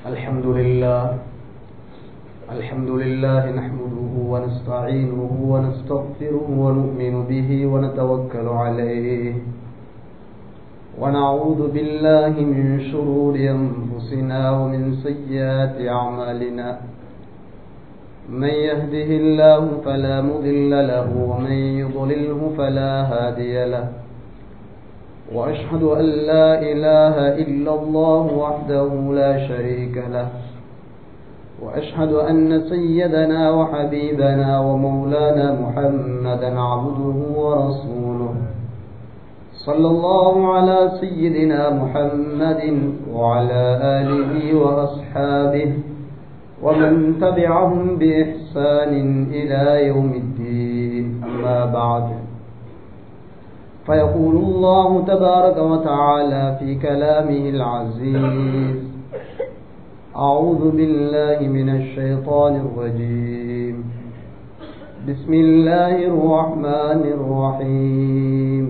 الحمد لله الحمد لله نحمده ونستعينه ونستغفره ونؤمن به ونتوكل عليه ونعوذ بالله من شرور أنفسنا ومن سيئات أعمالنا من يهده الله فلا مضل له ومن يضلله فلا هادي له وأشهد أن لا إله إلا الله وحده لا شريك له وأشهد أن سيدنا وحبيبنا ومولانا محمدا عبده ورسوله صلى الله على سيدنا محمد وعلى آله وأصحابه ومن تبعهم بإحسان إلى يوم الدين أما بعد فيقول الله تبارك وتعالى في كلامه العزيز أعوذ بالله من الشيطان الرجيم بسم الله الرحمن الرحيم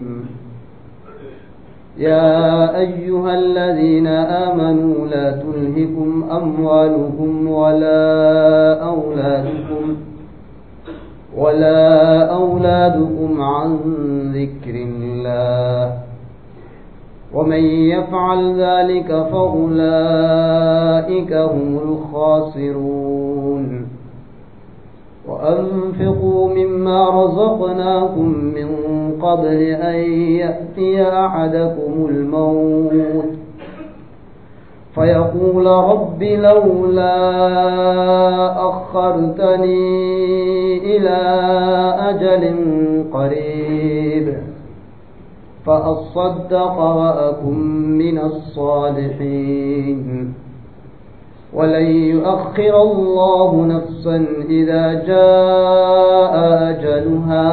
يا أيها الذين آمنوا لا تلهكم أموالكم ولا أولادكم ولا أولادكم عن ذكر الله ومن يفعل ذلك فأولئك هم الخاسرون وأنفقوا مما رزقناكم من قبل أن يأتي أحدكم الموت فيقول رب لولا أخرتني إلى أجل قريب فأصدق وأكن من الصالحين ولن يؤخر الله نفسا إذا جاء أجلها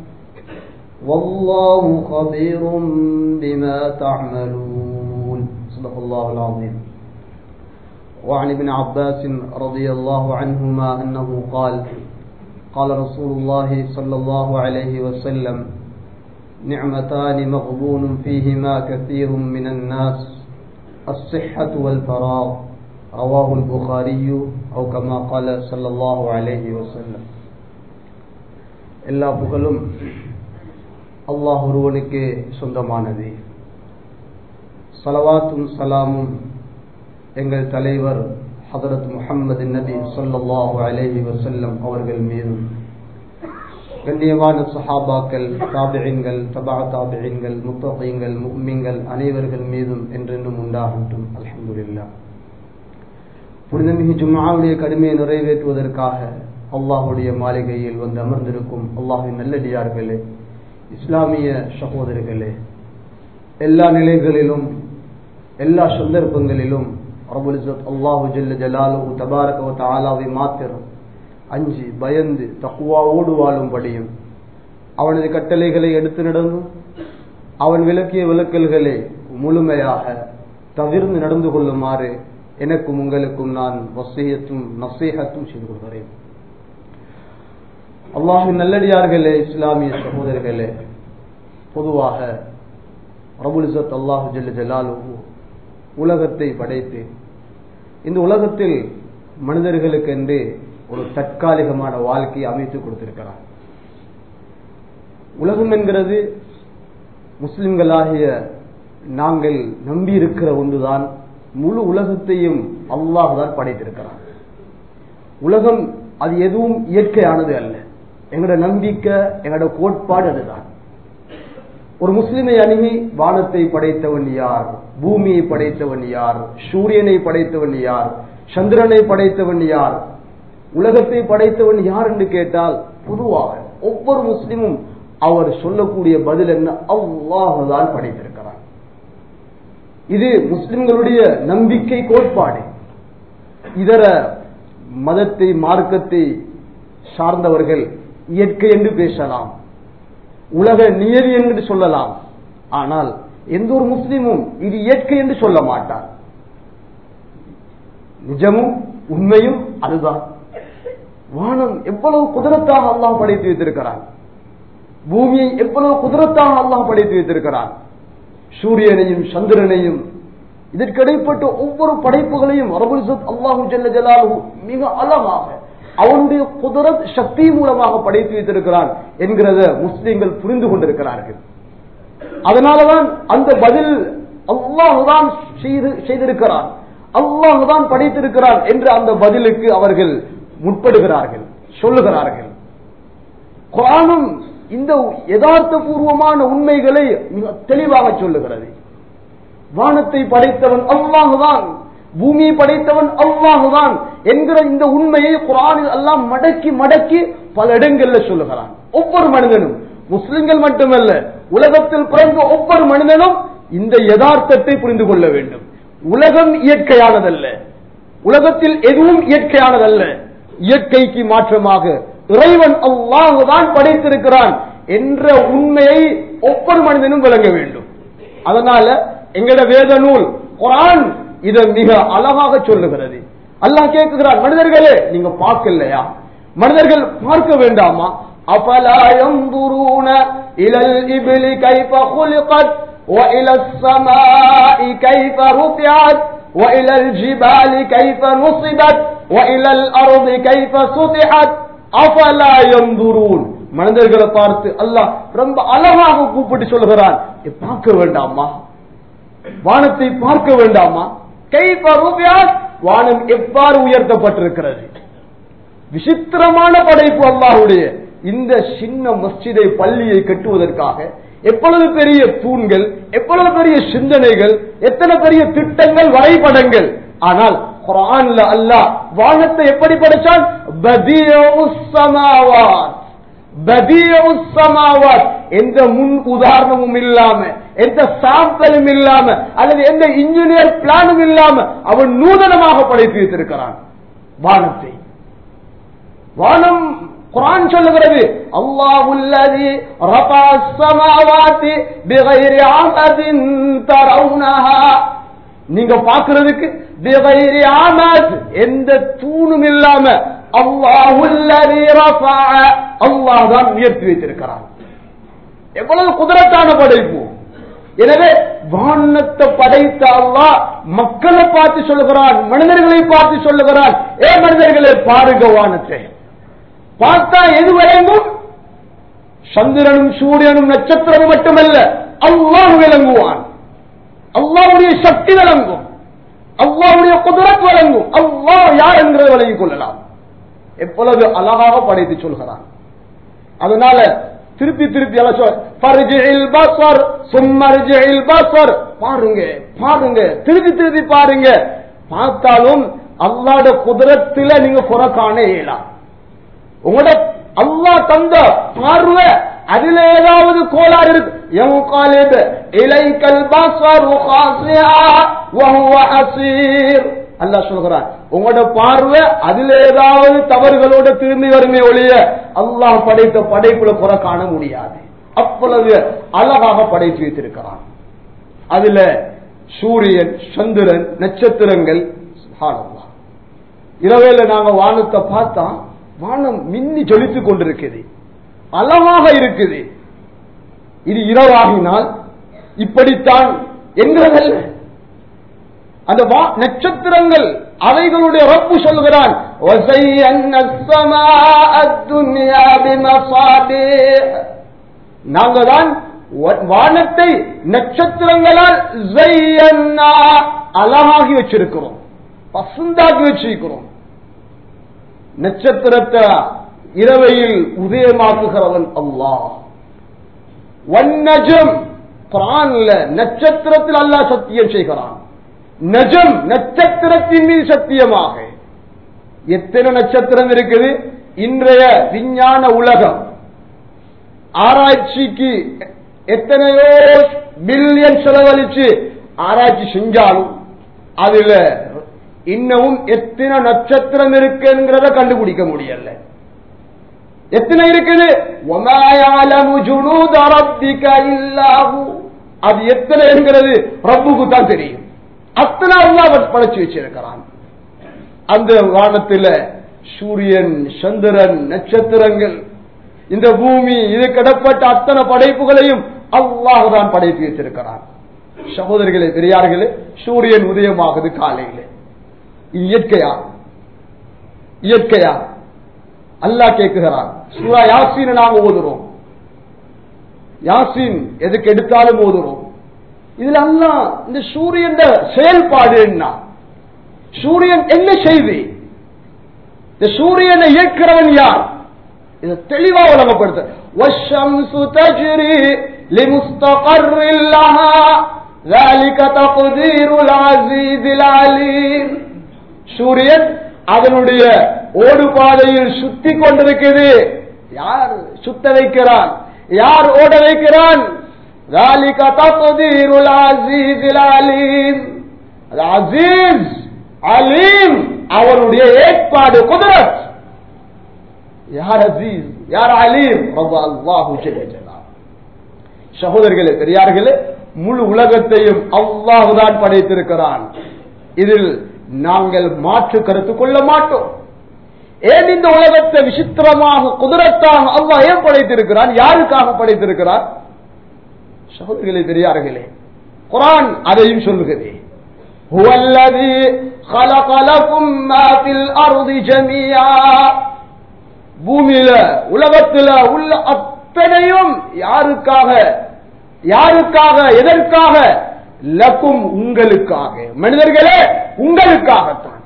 والله خبير بما تعملون صدق الله العظيم وعن ابن عباس رضي الله عنهما أنه قال قال رسول الله صلى الله عليه وسلم نعمتان مغبون فيهما كثير من الناس الصحة والفراغ رواه البخاري أو كما قال صلى الله عليه وسلم எல்லா புகழும் அல்லாஹ் ஒருவனுக்கே சொந்தமானது சலவாத்தும் சலாமும் எங்கள் தலைவர் ஹதரத் முகமது நபி சொல்லல்லாஹு அலேஹி வசல்லம் அவர்கள் மீதும் கண்ணியமான சஹாபாக்கள் தாபிழின்கள் தபா தாபிழின்கள் முத்தகைங்கள் முக்மிங்கள் அனைவர்கள் மீதும் என்றென்றும் உண்டாகட்டும் அலமதுல்லா புனிதமிகு ஜும்மாவுடைய கடுமையை நிறைவேற்றுவதற்காக அல்லாஹுடைய மாளிகையில் வந்து அமர்ந்திருக்கும் அல்லாஹின் நல்லடியார்களே இஸ்லாமிய சகோதரர்களே எல்லா நிலைகளிலும் எல்லா சந்தர்ப்பங்களிலும் அல்லாஹு ஜல்ல ஜலாலு தபாரக தாலாவை மாத்திரம் அஞ்சு பயந்து தக்குவாவோடு வாழும்படியும் அவனது கட்டளைகளை எடுத்து நடந்தும் அவன் விளக்கிய விளக்கல்களை முழுமையாக தவிர்ந்து நடந்து கொள்ளுமாறு எனக்கும் உங்களுக்கும் நான் வசியத்தும் நசீகத்தும் செய்து கொள்கிறேன் அல்லாஹின் நல்லடியார்களே இஸ்லாமிய சகோதரர்களே பொதுவாக ரபுலிசத் அல்லாஹு ஜல்ல ஜலாலு உலகத்தை படைத்து இந்த உலகத்தில் மனிதர்களுக்கென்று ஒரு தற்காலிகமான வாழ்க்கையை அமைத்து கொடுத்திருக்கிறார் உலகம் என்கிறது முஸ்லிம்களாகிய நாங்கள் நம்பி இருக்கிற ஒன்றுதான் முழு உலகத்தையும் அல்லாஹ் தான் படைத்திருக்கிறார் உலகம் அது எதுவும் இயற்கையானது அல்ல எங்களோட நம்பிக்கை எங்களோட கோட்பாடு அதுதான் ஒரு முஸ்லிமை அணுகி வானத்தை படைத்தவன் யார் பூமியை படைத்தவன் யார் சூரியனை படைத்தவன் யார் சந்திரனை படைத்தவன் யார் உலகத்தை படைத்தவன் யார் என்று கேட்டால் பொதுவாக ஒவ்வொரு முஸ்லிமும் அவர் சொல்லக்கூடிய பதில் என்ன அல்லாஹுதான் படைத்திருக்கிறார் இது முஸ்லிம்களுடைய நம்பிக்கை கோட்பாடு இதர மதத்தை மார்க்கத்தை சார்ந்தவர்கள் இயற்கை என்று பேசலாம் உலக நியதி என்று சொல்லலாம் ஆனால் எந்த ஒரு முஸ்லீமும் இது இயற்கை என்று சொல்ல மாட்டார் நிஜமும் உண்மையும் அதுதான் வானம் எவ்வளவு குதிரத்தாக அல்லாஹ் படைத்து வைத்திருக்கிறான் பூமியை எவ்வளவு குதிரத்தாக அல்லாஹ் படைத்து வைத்திருக்கிறான் சூரியனையும் சந்திரனையும் இதற்கு இடைப்பட்ட ஒவ்வொரு படைப்புகளையும் ரபுல் அல்லாஹு ஜல்ல ஜலாலு மிக அழகாக அவனுடைய குதிரத் சக்தி மூலமாக படைத்து வைத்திருக்கிறான் என்கிறத முஸ்லிம்கள் புரிந்து கொண்டிருக்கிறார்கள் அதனாலதான் அந்த பதில் அல்லாஹுதான் செய்து செய்திருக்கிறான் அல்லாஹுதான் படைத்திருக்கிறான் என்ற அந்த பதிலுக்கு அவர்கள் முற்படுகிறார்கள் சொல்லுகிறார்கள் குரானும் இந்த யதார்த்த பூர்வமான உண்மைகளை மிக தெளிவாக சொல்லுகிறது வானத்தை படைத்தவன் அல்லாஹுதான் பூமியை படைத்தவன் அல்லாஹுதான் என்கிற இந்த உண்மையை குரானில் எல்லாம் மடக்கி மடக்கி பல இடங்கள்ல சொல்லுகிறான் ஒவ்வொரு மனிதனும் முஸ்லிம்கள் மட்டுமல்ல உலகத்தில் பிறந்த ஒவ்வொரு மனிதனும் இந்த யதார்த்தத்தை புரிந்து கொள்ள வேண்டும் உலகம் இயற்கையானதல்ல உலகத்தில் எதுவும் இயற்கையானதல்ல இயற்கைக்கு மாற்றமாக இறைவன் அல்லாஹுதான் படைத்திருக்கிறான் என்ற உண்மையை ஒவ்வொரு மனிதனும் விளங்க வேண்டும் அதனால எங்கட வேத நூல் குரான் இதை மிக அழகாக சொல்லுகிறது அல்லாஹ் கேட்குகிறான் மனிதர்களே நீங்க பார்க்கலையா மனிதர்கள் பார்க்க வேண்டாமா أفلا ينظرون إلى الإبل كيف خلقت وإلى السماء كيف رفعت وإلى الجبال كيف نصبت وإلى الأرض كيف سطحت أفلا ينظرون மனிதர்களை பார்த்து அல்லாஹ் ரொம்ப அழகாக கூப்பிட்டு சொல்கிறான் பார்க்க வேண்டாமா வானத்தை பார்க்க வேண்டாமா கைஃப ரூபியாத் வானம் எவ்வாறு உயர்த்தப்பட்டிருக்கிறது விசித்திரமான படைப்பு அல்லாஹுடைய இந்த சின்ன மஸ்ஜிதை பள்ளியை கட்டுவதற்காக எவ்வளவு பெரிய தூண்கள் எவ்வளவு பெரிய சிந்தனைகள் எத்தனை பெரிய திட்டங்கள் வரைபடங்கள் ஆனால் குரான்ல அல்லாஹ் வானத்தை எப்படி படைச்சான் பதீஉஸ் சமாவாத் பதீஉஸ் சமாவாத் எந்த முன் உதாரணமும் இல்லாம எந்த சாம்பிளும் இல்லாம அல்லது எந்த இன்ஜினியர் பிளானும் இல்லாம அவன் நூதனமாக படைத்து வைத்திருக்கிறான் வானத்தை வானம் குரான் சொல்லுகிறது அல்லாஹுல்லதி ரஃபா ஸமாவாதி பிகைரி அமதின் தரவுனஹா நீங்க பாக்குறதுக்கு பிகைரி அமத் எந்த தூணும் இல்லாம அல்லாஹுல்லதி ரஃபா அல்லாஹ் தான் உயர்த்தி வைத்திருக்கிறான் எவ்வளவு குதிரத்தான படைப்பு எனவே வானத்தை படைத்த அல்லாஹ் மக்களை பார்த்து சொல்லுகிறான் மனிதர்களை பார்த்து சொல்லுகிறான் ஏ மனிதர்களை பாருங்க வானத்தை பார்த்தா எது விளங்கும் சந்திரனும் சூரியனும் நட்சத்திரமும் மட்டுமல்ல அல்லாஹ் விளங்குவான் அல்லாவுடைய சக்தி விளங்கும் அல்லாவுடைய குதிரத் விளங்கும் அல்லாஹ் யார் என்கிறதை விளங்கிக் கொள்ளலாம் எப்பொழுது அழகாக படைத்து சொல்கிறான் அதனால திருப்பி திருப்பி பசர் சும்மர்ஜில் பசர் பாருங்க பாருங்க திருப்பி திருப்பி பாருங்க பார்த்தாலும் அல்லாட குதிரத்தில நீங்க குறை காண இயலாம் உங்களோட அல்லா தந்த பார்வை அதுல ஏதாவது கோளாறு இருக்கு ينقلب إليك البصر خاسئا وهو حسير அல்லாஹ் சொல்கிறான் உங்களோட பார்வை அதுல ஏதாவது தவறுகளோட திரும்பி வருமே ஒழிய அல்லாஹ் படைத்த படைப்புல குறை காண முடியாது அவ்வளவு அழகாக படைத்து வைத்திருக்கிறான் அதுல சூரியன் சந்திரன் நட்சத்திரங்கள் சுப்ஹானல்லாஹ். இரவேல நாங்க வானத்தை பார்த்தா வானம் மின்னி ஜொலித்துக் கொண்டிருக்குது அழகாக இருக்குது இது இரவாகினால் இப்படித்தான் என்கிறதல்ல அந்த வா- நட்சத்திரங்கள் அவைகளுடைய ரப்பு சொல்கிறான் وَزَيَّنَّ السَّمَاءَ الدُّنْيَا بِمَصَابِيحَ நாங்க தான் வ- வானத்தை நட்சத்திரங்களால் زَيَّنَّا அழகாகி வச்சிருக்கிறோம் பசுந்தாக்கி வச்சிருக்கிறோம் நட்சத்திரத்தை இரவையில் உதயமாக்குகிறவன் அல்லாஹ் வன்னஜம் குரான்ல நட்சத்திரத்தில் அல்லாஹ் சத்தியம் செய்கிறான் நஜம் நட்சத்திரத்தின் மீது சத்தியமாக எத்தனை நட்சத்திரம் இருக்குது இன்றைய விஞ்ஞான உலகம் ஆராய்ச்சிக்கு எத்தனையோ பில்லியன் செலவழிச்சு ஆராய்ச்சி செஞ்சாலும் அதுல இன்னமும் எத்தனை நட்சத்திரம் இருக்குங்கிறத கண்டுபிடிக்க முடியல எத்தனை இருக்குது وَمَا يَعْلَمُ جُنُودَ رَبِّكَ إِلَّا هُوَ. அது எத்தனை என்கிறது ரப்புக்கு தான் தெரியும் அத்தனை அல்லாஹ் படைச்சு வச்சிருக்கிறான் அந்த வானத்துல சூரியன் சந்திரன் நட்சத்திரங்கள் இந்த பூமி இது கிடப்பட்ட அத்தனை படைப்புகளையும் அல்லாஹ் தான் படைத்து வைத்திருக்கிறான் சகோதரர்களே பெரியார்களே சூரியன் உதயமாகுது காலையில இது இயற்கையா இயற்கையா அல்லாஹ் கேட்குகிறான் சூரா யாசீனை நாங்க ஓதுறோம் யாசீன் எதுக்கு எடுத்தாலும் ஓதுறோம் இதுல அல்லாஹ் இந்த சூரியன் செயல்பாடு என்ன சூரியன் என்ன செய்து இந்த சூரியனை இயக்கிறவன் யார் இதை தெளிவா வழங்கப்படுத்த والشمس تجري لمستقر لها ذلك تقدير العزيز العليم சூரியன் அதனுடைய ஓடுபாதையில் சுத்தி கொண்டிருக்குது யார் சுத்த வைக்கிறான் யார் ஓட வைக்கிறான் ذلك تقدير العزيز العليم அசீஸ் அலீம் அவனுடைய ஏற்பாடு குதிரத் யார் அசீஸ் யார் அலீம் அல்லாஹு சகோதரர்களே பெரியார்களே முழு உலகத்தையும் அல்லாஹுதான் படைத்திருக்கிறான் இதில் நாங்கள் மாற்று கருத்து கொள்ள மாட்டோம் ஏன் இந்த உலகத்தை விசித்திரமாக குதிரத்தாக அல்லாஹ் ஏன் படைத்திருக்கிறான் யாருக்காக படைத்திருக்கிறான் சகோதரர்களே பெரியார்களே குரான் அதையும் சொல்லுகிறது هو الذي خلق لكم ما في الأرض جميعا பூமியில உலகத்துல உள்ள அத்தனையும் யாருக்காக யாருக்காக எதற்காக லக்கும் உங்களுக்காக மனிதர்களே உங்களுக்காகத்தான்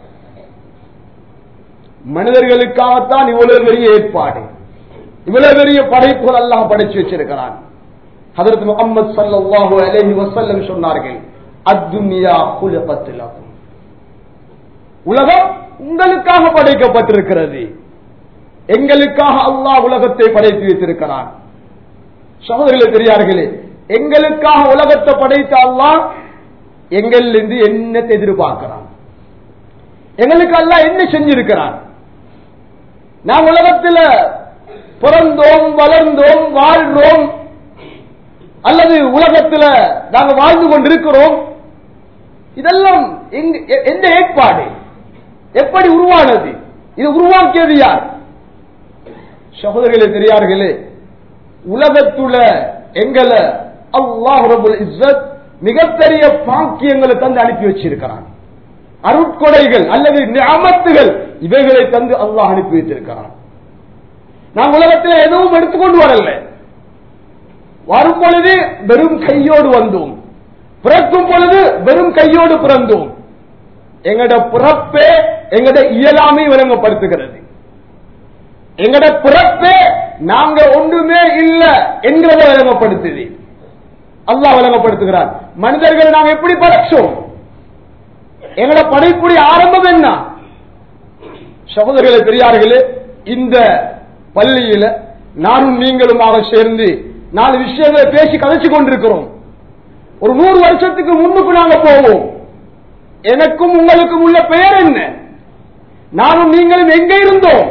மனிதர்களுக்காகத்தான் இவ்வளவு பெரிய ஏற்பாடு இவ்வளவு பெரிய படைப்புகள் அல்லாஹ் படைச்சு வச்சிருக்கிறான் ஹதரத் முகமது சல்லாஹூ அலஹி வசல்லம் சொன்னார்கள் அத்துமியா குலபத்திலகும் உலகம் உங்களுக்காக படைக்கப்பட்டிருக்கிறது எங்களுக்காக அல்லாஹ் உலகத்தை படைத்து வைத்திருக்கிறான் சகோதரர்களே பெரியார்களே எங்களுக்காக உலகத்தை படைத்த அல்லாஹ் எங்களிலிருந்து என்னத்தை எதிர்பார்க்கிறான் எங்களுக்கு அல்லாஹ் என்ன செஞ்சிருக்கிறான் நாம் உலகத்தில் பிறந்தோம் வளர்ந்தோம் வாழ்றோம் அல்லது உலகத்தில் நாங்கள் வாழ்ந்து கொண்டிருக்கிறோம் இதெல்லாம் எந்த ஏற்பாடு எப்படி உருவானது இது உருவாக்கியது யார் சகோதரர்களே பெரியார்களே உலகத்துல எங்களை அல்லாஹ் ரபுல் இஸ்ஸத் மிகப்பெரிய பாக்கியங்களை தந்து அனுப்பி வச்சிருக்கிறான் அருட்கொடைகள் அல்லது நியமத்துகள் இவைகளை தந்து அல்லாஹ் அனுப்பி வைத்திருக்கிறான் நாம் உலகத்தில் எதுவும் எடுத்துக்கொண்டு வரல வரும் பொழுது வெறும் கையோடு வந்தோம் பிறக்கும் பொழுது வெறும் கையோடு பிறந்தோம் எங்கட பிறப்பே எங்கட இயலாமை விளங்கப்படுத்துகிறது எங்கட பிறப்பே நாங்க ஒன்றுமே இல்ல என்கிறத விளங்கப்படுத்துது அல்லாஹ் விளங்கப்படுத்துகிறார் மனிதர்களை நாங்க எப்படி படைச்சோம் எங்கட படைப்புடைய ஆரம்பம் என்ன சகோதரர்களே பெரியார்களே இந்த பள்ளியில நானும் நீங்களுமாக சேர்ந்து நாலு விஷயங்களை பேசி கதைச்சு கொண்டிருக்கிறோம் ஒரு நூறு வருஷத்துக்கு முன்னுக்கு நாங்க போவோம் எனக்கும் உங்களுக்கும் உள்ள பெயர் என்ன நானும் நீங்களும் எங்க இருந்தோம்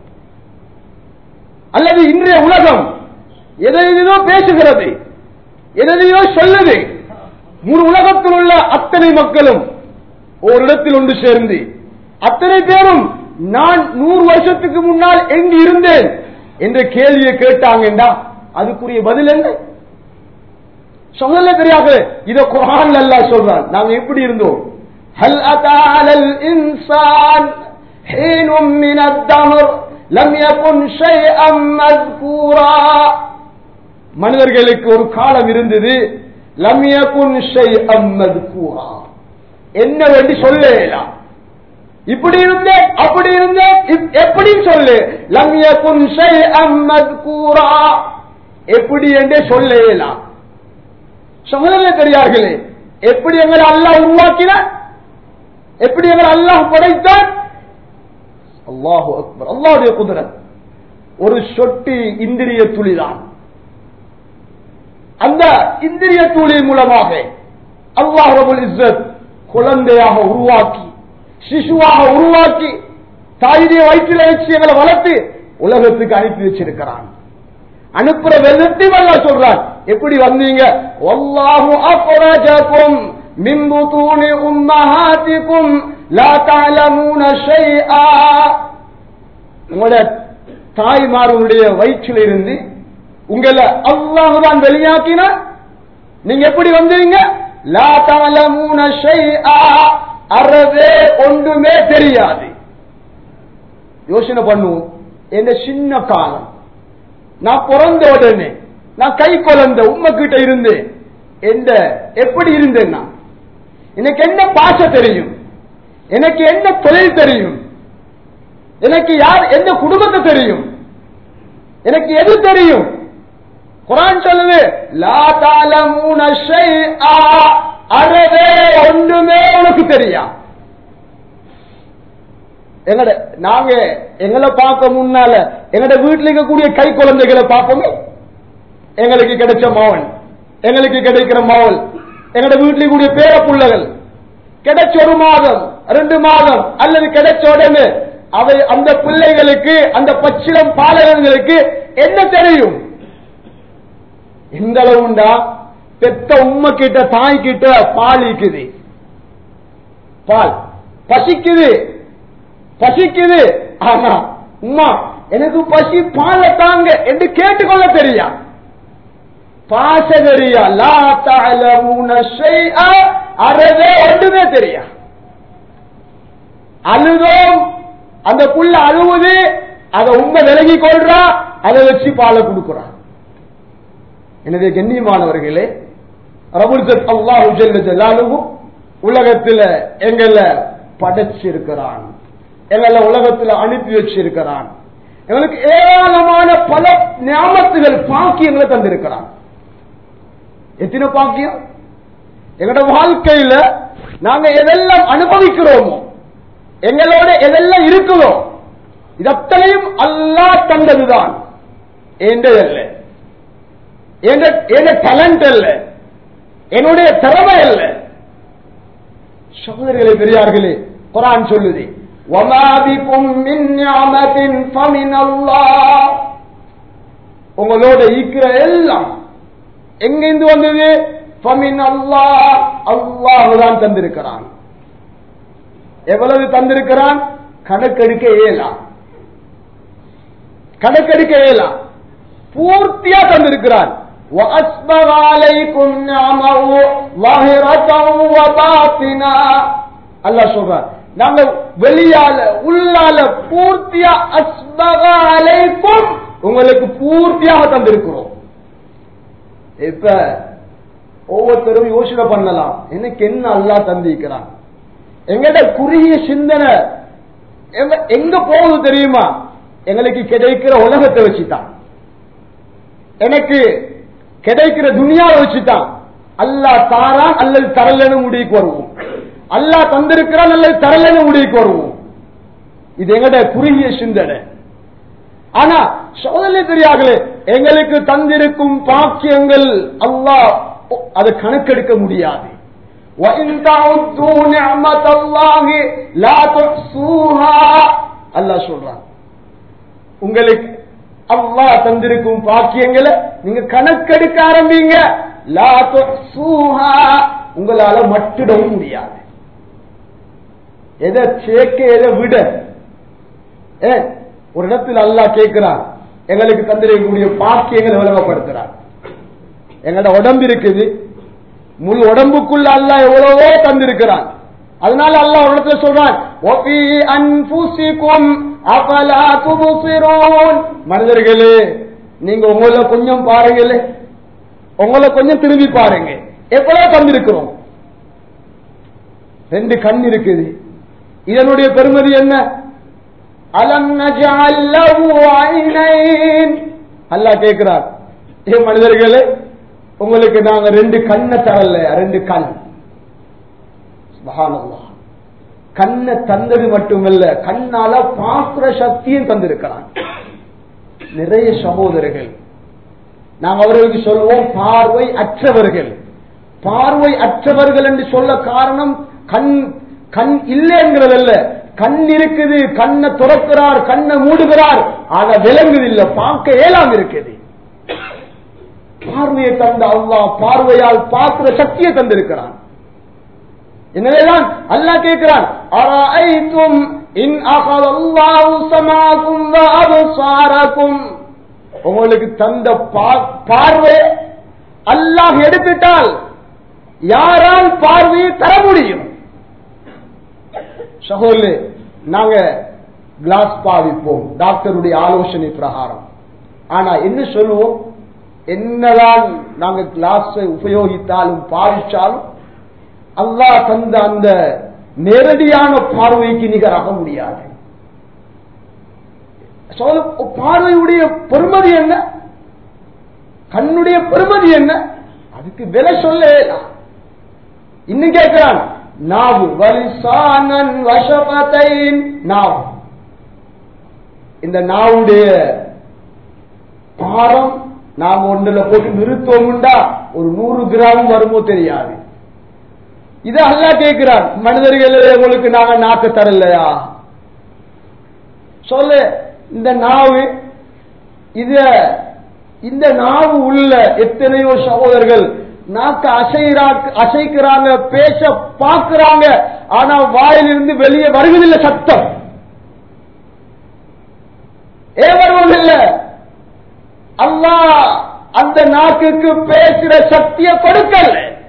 அல்லது இன்றைய உலகம் எதையோ பேசுகிறது எதையோ சொல்லுது முழு உலகத்தில் உள்ள அத்தனை மக்களும் ஒரு இடத்தில் ஒன்று சேர்ந்து அத்தனை பேரும் நான் நூறு வருஷத்துக்கு முன்னால் எங்கு இருந்தேன் என்ற கேள்வியை கேட்டாங்கடா அதுக்குரிய பதில் என்ன சொல்லல தெரியாது இத குரான் அல்லா சொல்றான் நாங்க எப்படி இருந்தோம் هل أتى على الإنسان حين من الدهر لم يكن شيئا مذكورا மனிதர்களுக்கு ஒரு காலம் இருந்தது லம் யகுன் ஷைஅம் மذكورا என்ன வேண்டி சொல்லலாம் இப்படி இருந்தேன் அப்படி இருந்தேன் எப்படி சொல்லு லம் யகுன் ஷைஅம் மذكورا எப்படி என்றே சொல்லலாம் சகோதரர்களே பெரியார்களே எப்படி எங்களை அல்லாஹ் உருவாக்கினார் எப்படி எங்களை அல்லாஹ் படைத்தான் அல்லாஹு அக்பர் அல்லாஹுடைய குதிரத் ஒரு சொட்டி இந்திரிய துளிதான் அந்த இந்திரிய துளி மூலமாக அல்லாஹ் ரபுல் இஸ்ஸத் குழந்தையாக உருவாக்கி சிசுவாக உருவாக்கி தாயுடைய வயிற்றில வச்சு எங்களை வளர்த்து உலகத்துக்கு அனுப்பி வச்சிருக்கிறான் அனுப்புற வெள்ளத்தையும் அல்லா சொல்றான் எப்படி வந்தீங்க வல்லாஹு அஃபரஜகும் மின் புதூனி உம்மஹாத்திக்கும் லா தஅலமூன ஷைஆ உங்களோட தாய்மார்களுடைய வயிற்றில் இருந்து உங்களை அல்லாஹ் தான் வெளியாக்கினா நீங்க எப்படி வந்தீங்க லா தலமூன ஷைஆ அறவே ஒன்றுமே தெரியாது யோசனை பண்ணுவோம் என்ன சின்ன காலம் நான் பிறந்த உடனே நான் கை குழந்த உண்மை கிட்ட இருந்தேன் எந்த எப்படி இருந்தேன் நான் எனக்கு என்ன பாச தெரியும் எனக்கு என்ன தொழில் தெரியும் எனக்கு யார் எந்த குடும்பத்தை தெரியும் எனக்கு எது தெரியும் குரான் சொல்லுது லா தாலமூன ஷைஆ அறவே ஒன்றுமே உனக்கு தெரியா எங்கட நாங்க எங்களை பார்க்க முன்னால எங்கட வீட்டுல இருக்கக்கூடிய கை குழந்தைகளை பார்ப்போமே எங்களுக்கு கிடைச்ச மாவன் எங்களுக்கு கிடைக்கிற மாவல் எங்கட வீட்டுல கூடிய பேர புள்ளைகள் கிடைச்ச ஒரு மாதம் ரெண்டு மாதம் அல்லது கிடைச்ச உடனே அவை அந்த பிள்ளைகளுக்கு அந்த பச்சிடம் பாலகர்களுக்கு என்ன தெரியும் எந்த அளவுண்டா பெத்த உண்மை கிட்ட தாய் கிட்ட பால் இருக்குது பால் பசிக்குது பசிக்குது ஆனா உமா எனக்கு பசி பால தாங்க என்று கேட்டுக்கொள்ள தெரியா பாச தெரியா லா தலமுன ஷைஆ அறவே ஒன்றுமே தெரியா அழுதோம் அந்த புள்ள அழுவுது அதை உண்மை விலகி கொள்றா அதை வச்சு பாலை கொடுக்குறான் எனவே கண்ணியமானவர்களே ரபுல்சத் அல்லாஹு ஜல்ல ஜலாலுஹு உலகத்துல எங்கள படைச்சிருக்கிறான் எங்களை உலகத்துல அனுப்பி வச்சிருக்கிறான் எங்களுக்கு ஏராளமான பல ஞாபகத்துகள் பாக்கியங்களை தந்திருக்கிறான் எத்தனை பாக்கியம் எங்களோட வாழ்க்கையில நாங்க எதெல்லாம் அனுபவிக்கிறோமோ எங்களோட எதெல்லாம் இருக்குதோ இதத்தனையும் அல்லாஹ் தந்ததுதான் என்றதல்ல என் டேலண்ட் அல்ல என்னுடைய திறமை அல்ல சகோதரிகளே பெரியார்களே குரான் சொல்லுது وَمَا بِكُم مِّن نِّعْمَةٍ فَمِنَ اللَّهِ உங்களோட ஈக்கிற எல்லாம் எங்கிருந்து வந்தது ஃபமின் அல்லாஹ் அல்லாஹ் தான் தந்திருக்கிறான் எவ்வளவு தந்திருக்கிறான் கணக்கெடுக்க இயலாம் கணக்கெடுக்க இயலாம் பூர்த்தியா தந்திருக்கிறான் وَأَسْبَغَ عَلَيْكُمْ نِعْمَهُ ظَاهِرَةً وَبَاطِنًا அல்லாஹ் சொல்றான் நாங்க வெளியால உள்ளால பூர்த்தியா அஸ்பக அலைக்கும் உங்களுக்கு பூர்த்தியாக தந்திருக்கிறோம் இப்ப ஒவ்வொருத்தரும் யோசனை பண்ணலாம் எனக்கு என்ன அல்லா தந்திருக்கிறான் எங்கட குறுகிய சிந்தனை எங்க- எங்க போகுது தெரியுமா எங்களுக்கு கிடைக்கிற உலகத்தை வச்சுதான் எனக்கு கிடைக்கிற துனியாவை வச்சுதான் அல்லாஹ் தாரான் அல்லது தரலன்னு முடிவுக்கு வருவோம் அல்லாஹ் தந்திருக்கிறான் அல்லது தரலன்னு முடிவுக்கு வருவோம் இது எங்கட குறுகிய சிந்தனை ஆனா சோதனை தெரியாங்களே எங்களுக்கு தந்திருக்கும் பாக்கியங்கள் அல்லாஹ் அது கணக்கெடுக்க முடியாது وَإِن تَعُدُّوا نِعْمَةَ اللَّهِ لَا تُحْصُوهَا அல்லாஹ் சொல்றான் உங்களுக்கு அல்லாஹ் தந்திருக்கும் பாக்கியங்களை நீங்க கணக்கெடுக்க ஆரம்பிங்க லா துஹ்சூஹா உங்களால மட்டிடவும் முடியாது எதை சேர்க்க எதை விட ஏ, ஒரு இடத்துல அல்லாஹ் கேட்கிறான் எங்களுக்கு தந்திருக்கக்கூடிய பாக்கியங்களை விளங்கப்படுத்துறான் எங்களோட உடம்பு இருக்குது முழு உடம்புக்குள்ள அல்லாஹ் எவ்வளவோ தந்திருக்கிறான் அதனால அல்லாஹ் ஒரு இடத்துல சொல்றான் "வஃபீ அன்ஃபுஸிகும் அஃபலா துப்சிரூன்." மனிதர்களே நீங்க உங்களை கொஞ்சம் பாருங்களே உங்களை கொஞ்சம் திரும்பி பாருங்க எவ்வளவு தந்திருக்கிறோம் ரெண்டு கண் இருக்குது இதனுடைய பெருமதி என்ன அலம் நஜஅல் லஹு ஐனைன் அல்லாஹ் கேட்கிறார் ஏ மனிதர்களே உங்களுக்கு நாங்க ரெண்டு கண்ணை தரல ரெண்டு கண் சுப்ஹானல்லாஹ் கண்ணை தந்தது மட்டுமல்ல கண்ணால பாக்குற சக்தியும் தந்திருக்கிறான் நிறைய சகோதரர்கள் நாம் அவர்களுக்கு சொல்வோம் பார்வை அற்றவர்கள் பார்வை அற்றவர்கள் என்று சொல்ல காரணம் கண் கண் இல்லைங்கிறதல்ல கண் இருக்குது கண்ணை துறக்கிறார் கண்ணை மூடுகிறார் ஆக விளங்குது இல்ல பார்க்க இயலாம இருக்குது பார்வையை தந்த அல்லாஹ் பார்வையால் பார்க்கிற சக்தியை தந்திருக்கிறான் எனவேதான் அல்லாஹ் கேட்கிறான் அராய்தும் இன் அகலல்லாஹு சமாகும் வ அப்சாரக்கும் உங்களுக்கு தந்த பா- பார்வை அல்லாஹ் எடுத்துட்டால் யாரால் பார்வையை தர முடியும் சகோதரே நாங்க கிளாஸ் பாவிப்போம் டாக்டருடைய ஆலோசனை பிரகாரம் ஆனா என்ன சொல்லுவோம் என்னதான் நாங்க கிளாஸ் உபயோகித்தாலும் பாவிச்சாலும் அல்லாஹ் தந்த அந்த நேரடியான பார்வைக்கு நிகராக முடியாது சொல்ல- பார்வையுடைய பெருமதி என்ன கண்ணுடைய பெருமதி என்ன அதுக்கு விலை சொல்ல இன்னும் கேட்கிறான் நாவு வலிசானன் வசபத்தைன் நாவு இந்த நாவுடைய பாரம் நாம் ஒன்றுல போட்டு நிறுத்தோம்டா ஒரு நூறு கிராம் வருமோ தெரியாது இது அல்லா கேட்கிறான் மனிதர்களே உங்களுக்கு நாங்க நாக்கு தரலையா சொல்லு இந்த நாவு இத இந்த நாவு உள்ள எத்தனையோ சகோதரர்கள் நாக்க அசைறா அசைக்கிறாங்க பேச பார்க்கிறாங்க ஆனா வாயிலிருந்து வெளியே வருவதில்லை சத்தம் ஏன் வருவதில்லை அல்லாஹ் அந்த நாக்குக்கு பேசுற சக்தியை கொடுக்கல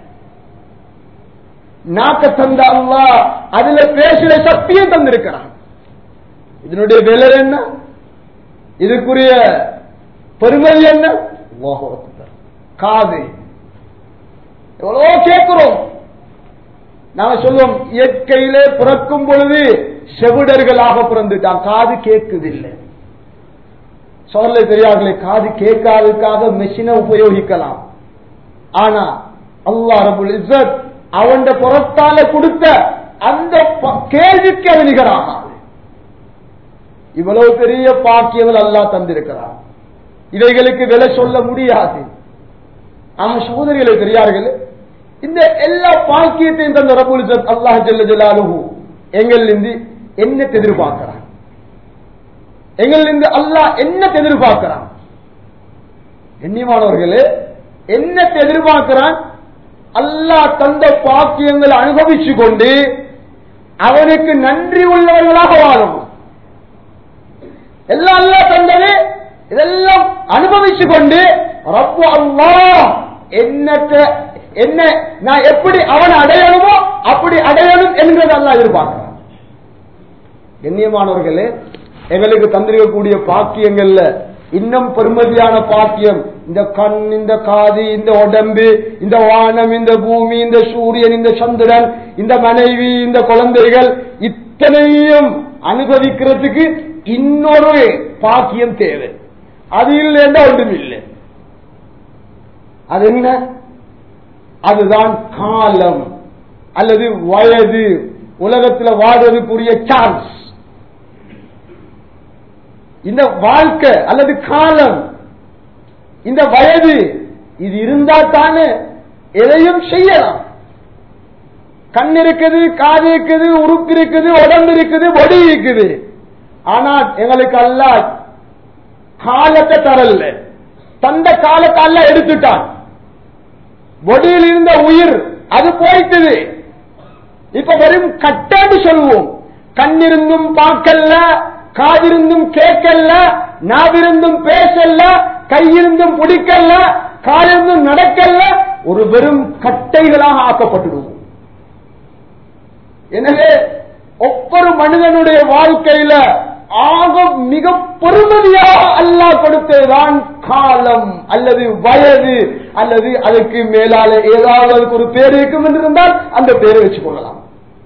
நாக்க தந்த அல்லாஹ் அதுல பேசுற சக்தியை தந்திருக்கிறான் இதனுடைய விலை என்ன இதுக்குரிய பெருமதி என்ன அல்லாஹு அக்பர். காது எவ்வளவோ கேட்கிறோம் நாம சொல்லுவோம் இயற்கையிலே பிறக்கும் பொழுது செவிடர்களாக பிறந்துட்டான் காது கேட்குதில்லை சொல்ல பெரியார்களே காது கேட்காததுக்காக மெஷினை உபயோகிக்கலாம் ஆனா அல்லாஹ் ரபுல் இஸ்ஸத் அவன் புறத்தால கொடுத்த அந்த ப- கேள்விக்கு அது நிகராகாது இவ்வளவு பெரிய பாக்கியங்கள் அல்லாஹ் தந்திருக்கிறார் இவைகளுக்கு விலை சொல்ல முடியாது ஆமா சகோதரிகளை பெரியார்கள் இந்த எல்லா பாக்கியத்தையும் தந்த ரபுல் இஸ்ஸத் அல்லாஹ் ஜல்ல ஜலாலுஹு எங்களிருந்து என்ன எதிர்பார்க்கிறான் எங்களிருந்து அல்லாஹ் என்ன எதிர்பார்க்கிறான் கண்ணியமானவர்களே என்ன எதிர்பார்க்கிறான் அல்லாஹ் தந்த பாக்கியங்களை அனுபவிச்சு கொண்டு அவனுக்கு நன்றி உள்ளவர்களாக வாழணும் எல்லாம் அல்லாஹ் தந்தது இதெல்லாம் அனுபவிச்சு கொண்டு ரப்பு அல்லாஹ் என்னத்த என்ன நான் எப்படி அவனை அடையணுமோ அப்படி அடையணும் என்கிறது அல்லாஹ் எதிர்பார்க்கிறான் கண்ணியமானவர்களே எங்களுக்கு தந்திருக்கக்கூடிய பாக்கியங்கள்ல இன்னும் பெருமதியான பாக்கியம் இந்த கண் இந்த காது இந்த உடம்பு இந்த வானம் இந்த பூமி இந்த சூரியன் இந்த சந்திரன் இந்த மனைவி இந்த குழந்தைகள் இத்தனையும் அனுபவிக்கிறதுக்கு இன்னொரு பாக்கியம் தேவை அது இல்லைன்னா ஒன்றும் இல்லை அது என்ன அதுதான் காலம் அல்லது வயது உலகத்தில் வாழ்வதற்குரிய சான்ஸ் இந்த வாழ்க்கை அல்லது காலம் இந்த வயது இது இருந்தா தானே எதையும் செய்யலாம் கண் இருக்குது காது இருக்குது உறுப்பு இருக்குது உடம்பு இருக்குது பொடி இருக்குது ஆனா எங்களுக்கு அல்ல காலத்தை தரல தந்த காலத்தை அல்ல எடுத்துட்டான் பொடியில் இருந்த உயிர் அது போயிட்டது இப்ப வெறும் கட்டாண்டு சொல்லுவோம் கண்ணிருந்தும் பார்க்கல காதிருந்தும் கேட்கல நாவிருந்தும் பேசல கையிருந்தும் பிடிக்கல காலிருந்தும் நடக்கல ஒரு வெறும் கட்டைகளாக ஆக்கப்பட்டுடுவோம் எனவே ஒவ்வொரு மனிதனுடைய வாழ்க்கையில ஆக மிக பொறுமதியாக அல்லாஹ் கொடுத்ததுதான் காலம் அல்லது வயது அல்லது அதுக்கு மேலால ஏதாவது அதுக்கு ஒரு பேர் இருக்கும் என்று இருந்தால் அந்த பேரை வச்சுக் கொள்ளலாம்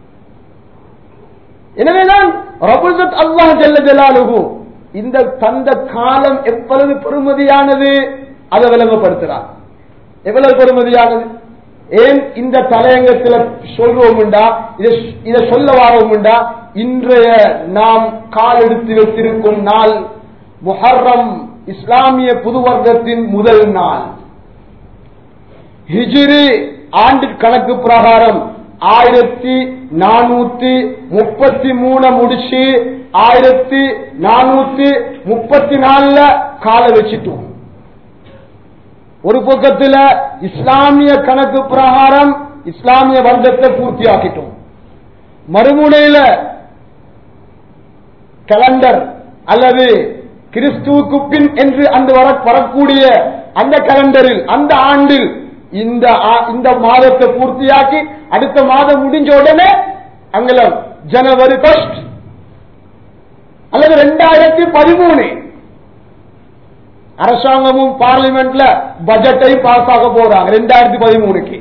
எனவேதான் ரபுசத் அல்லாஹ் ஜல்ல ஜலாலுகு இந்த தந்த காலம் எவ்வளவு பெருமதியானது அதை விளங்கப்படுத்துறார் எவ்வளவு பெருமதியானது ஏன் இந்த தலையங்கத்தில் சொல்றோம்டா இதை சொல்ல வாரோம்டா இன்றைய நாம் கால் எடுத்து வைத்திருக்கும் நாள் முஹர்ரம் இஸ்லாமிய புது வர்க்கத்தின் முதல் நாள் ஹிஜிரி ஆண்டு கணக்கு பிரகாரம் ஆயிரத்தி நானூத்தி முப்பத்தி மூணு முடிச்சு ஆயிரத்தி நானூத்தி முப்பத்தி நாலுல கால வச்சிட்டோம் ஒரு பக்கத்துல இஸ்லாமிய கணக்கு பிரகாரம் இஸ்லாமிய வருடத்தை பூர்த்தியாக்கிட்டோம் மறுமுனையில கலண்டர் அல்லது கிறிஸ்துவுக்கு பின் என்று அந்த வர வரக்கூடிய அந்த கலண்டரில் அந்த ஆண்டில் இந்த ஆ- இந்த மாதத்தை பூர்த்தியாக்கி அடுத்த மாதம் முடிஞ்ச உடனே அங்கல ஜனவரி ஃபர்ஸ்ட் அல்லது ரெண்டாயிரத்தி பதிமூணு அரசாங்கமும் பார்லிமெண்ட்ல பட்ஜெட்டை பாஸ் ஆக போறாங்க ரெண்டாயிரத்தி பதிமூணுக்கு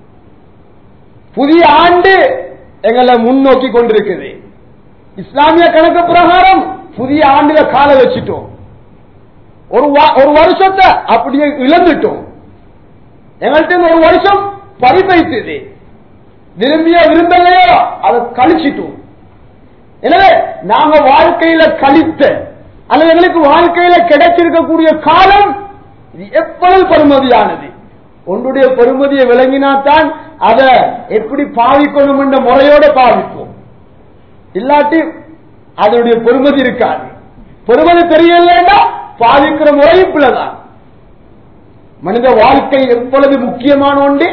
புதிய ஆண்டு எங்களை முன்னோக்கி கொண்டிருக்குது இஸ்லாமிய கணக்கு பிரகாரம் புதிய ஆண்டுல கால வச்சிட்டோம் ஒரு வா- ஒரு வருஷத்தை அப்படியே இழந்துட்டோம் எங்கள்கிட்ட இருந்து ஒரு வருஷம் பறிப்பைத்தது விரும்பிய விரும்பலையோ அதை கழிச்சிட்டோம் எனவே நாங்க வாழ்க்கையில கழித்த அல்லது எங்களுக்கு வாழ்க்கையில கிடைச்சிருக்கக்கூடிய காலம் இது எவ்வளவு பெருமதியானது ஒன்றுடைய பெருமதியை விளங்கினாத்தான் அதை எப்படி பாவிக்கணும் என்ற முறையோட பாவிப்போம் இல்லாட்டி அதனுடைய பெருமதி இருக்காது பெருமதி தெரியலன்னா பாவிக்கிற முறையும் பிள்ளைதான் மனித வாழ்க்கை எவ்வளவு முக்கியமான ஒன்று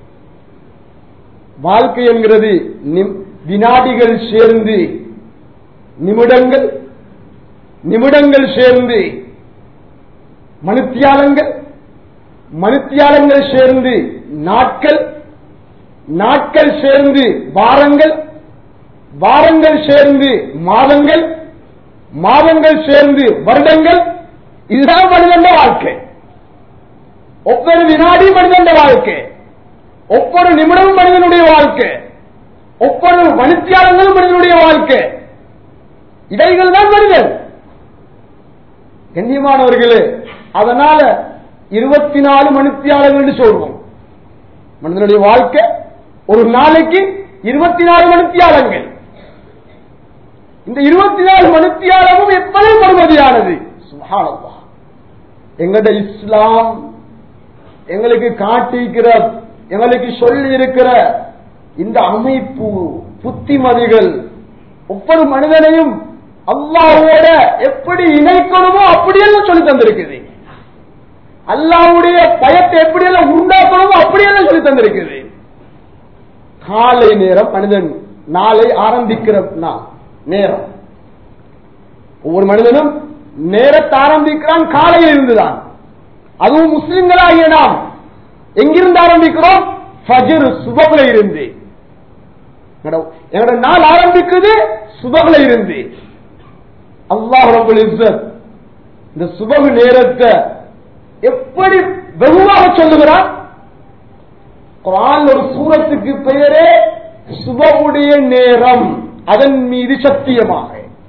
வாழ்க்கை என்கிறது நிம்- வினாடிகள் சேர்ந்து நிமிடங்கள் நிமிடங்கள் சேர்ந்து மணித்தியாலங்கள் மணித்தியாலங்கள் சேர்ந்து நாட்கள் நாட்கள் சேர்ந்து வாரங்கள் வாரங்கள் சேர்ந்து மாதங்கள் மாதங்கள் சேர்ந்து வருடங்கள் இதுதான் மனிதன் வாழ்க்கை ஒவ்வொரு வினாடி மனிதன் வாழ்க்கை ஒவ்வொரு நிமிடமும் மனிதனுடைய வாழ்க்கை ஒவ்வொரு மணித்தியாலங்களும் மனிதனுடைய வாழ்க்கை இவைகள் தான் மனிதன் கண்ணியமானவர்களே அதனால இருபத்தி நாலு மணித்தியாலங்கள் சொல்றோம் மனிதனுடைய வாழ்க்கை ஒரு நாளைக்கு இருபத்தி நாலு மணித்தியாலங்கள் இந்த இருபத்தி நாலு மணித்தியாலமும் எவ்வளவு பருமதியானது சுப்ஹானல்லாஹ் எங்கட இஸ்லாம் எங்களுக்கு காட்டியிருக்கிற எங்களுக்கு சொல்லி இருக்கிற இந்த அமைப்பு புத்திமதிகள் ஒவ்வொரு மனிதனையும் அல்லாஹ்வோட எப்படி இணைக்கணுமோ அப்படியெல்லாம் சொல்லி தந்திருக்குது அல்லாஹ்வுடைய பயத்தை எப்படியெல்லாம் உண்டாக்கணுமோ அப்படியெல்லாம் சொல்லி தந்திருக்குது காலை நேரம் மனிதன் நாளை ஆரம்பிக்கிற நாள் நேரம் ஒவ்வொரு மனிதனும் நேரத்தை ஆரம்பிக்கிறான் காலையில் இருந்துதான் அதுவும் முஸ்லிம்களாகிய நாம் எங்கிருந்து ஆரம்பிக்கிறோம் ஃபஜ்ர் சுபகுல இருந்து என்னோட- என்னோட நாள் ஆரம்பிக்குது சுபகுல இருந்து அல்லாஹ் ரபுல் இஸ்ஸத் இந்த சுபகு நேரத்தை எப்படி வெகுவாக சொல்லுகிறான் குரான் ஒரு சூரத்துக்கு பெயரே சுபவுடைய நேரம் அதன் மீது சத்தியமாக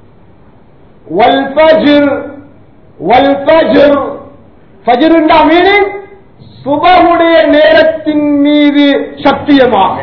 வல்பஜிர் வல்பஜிர் ஃபஜ்ருண்டா மீனிங் சுபகுடைய நேரத்தின் மீது சத்தியமாக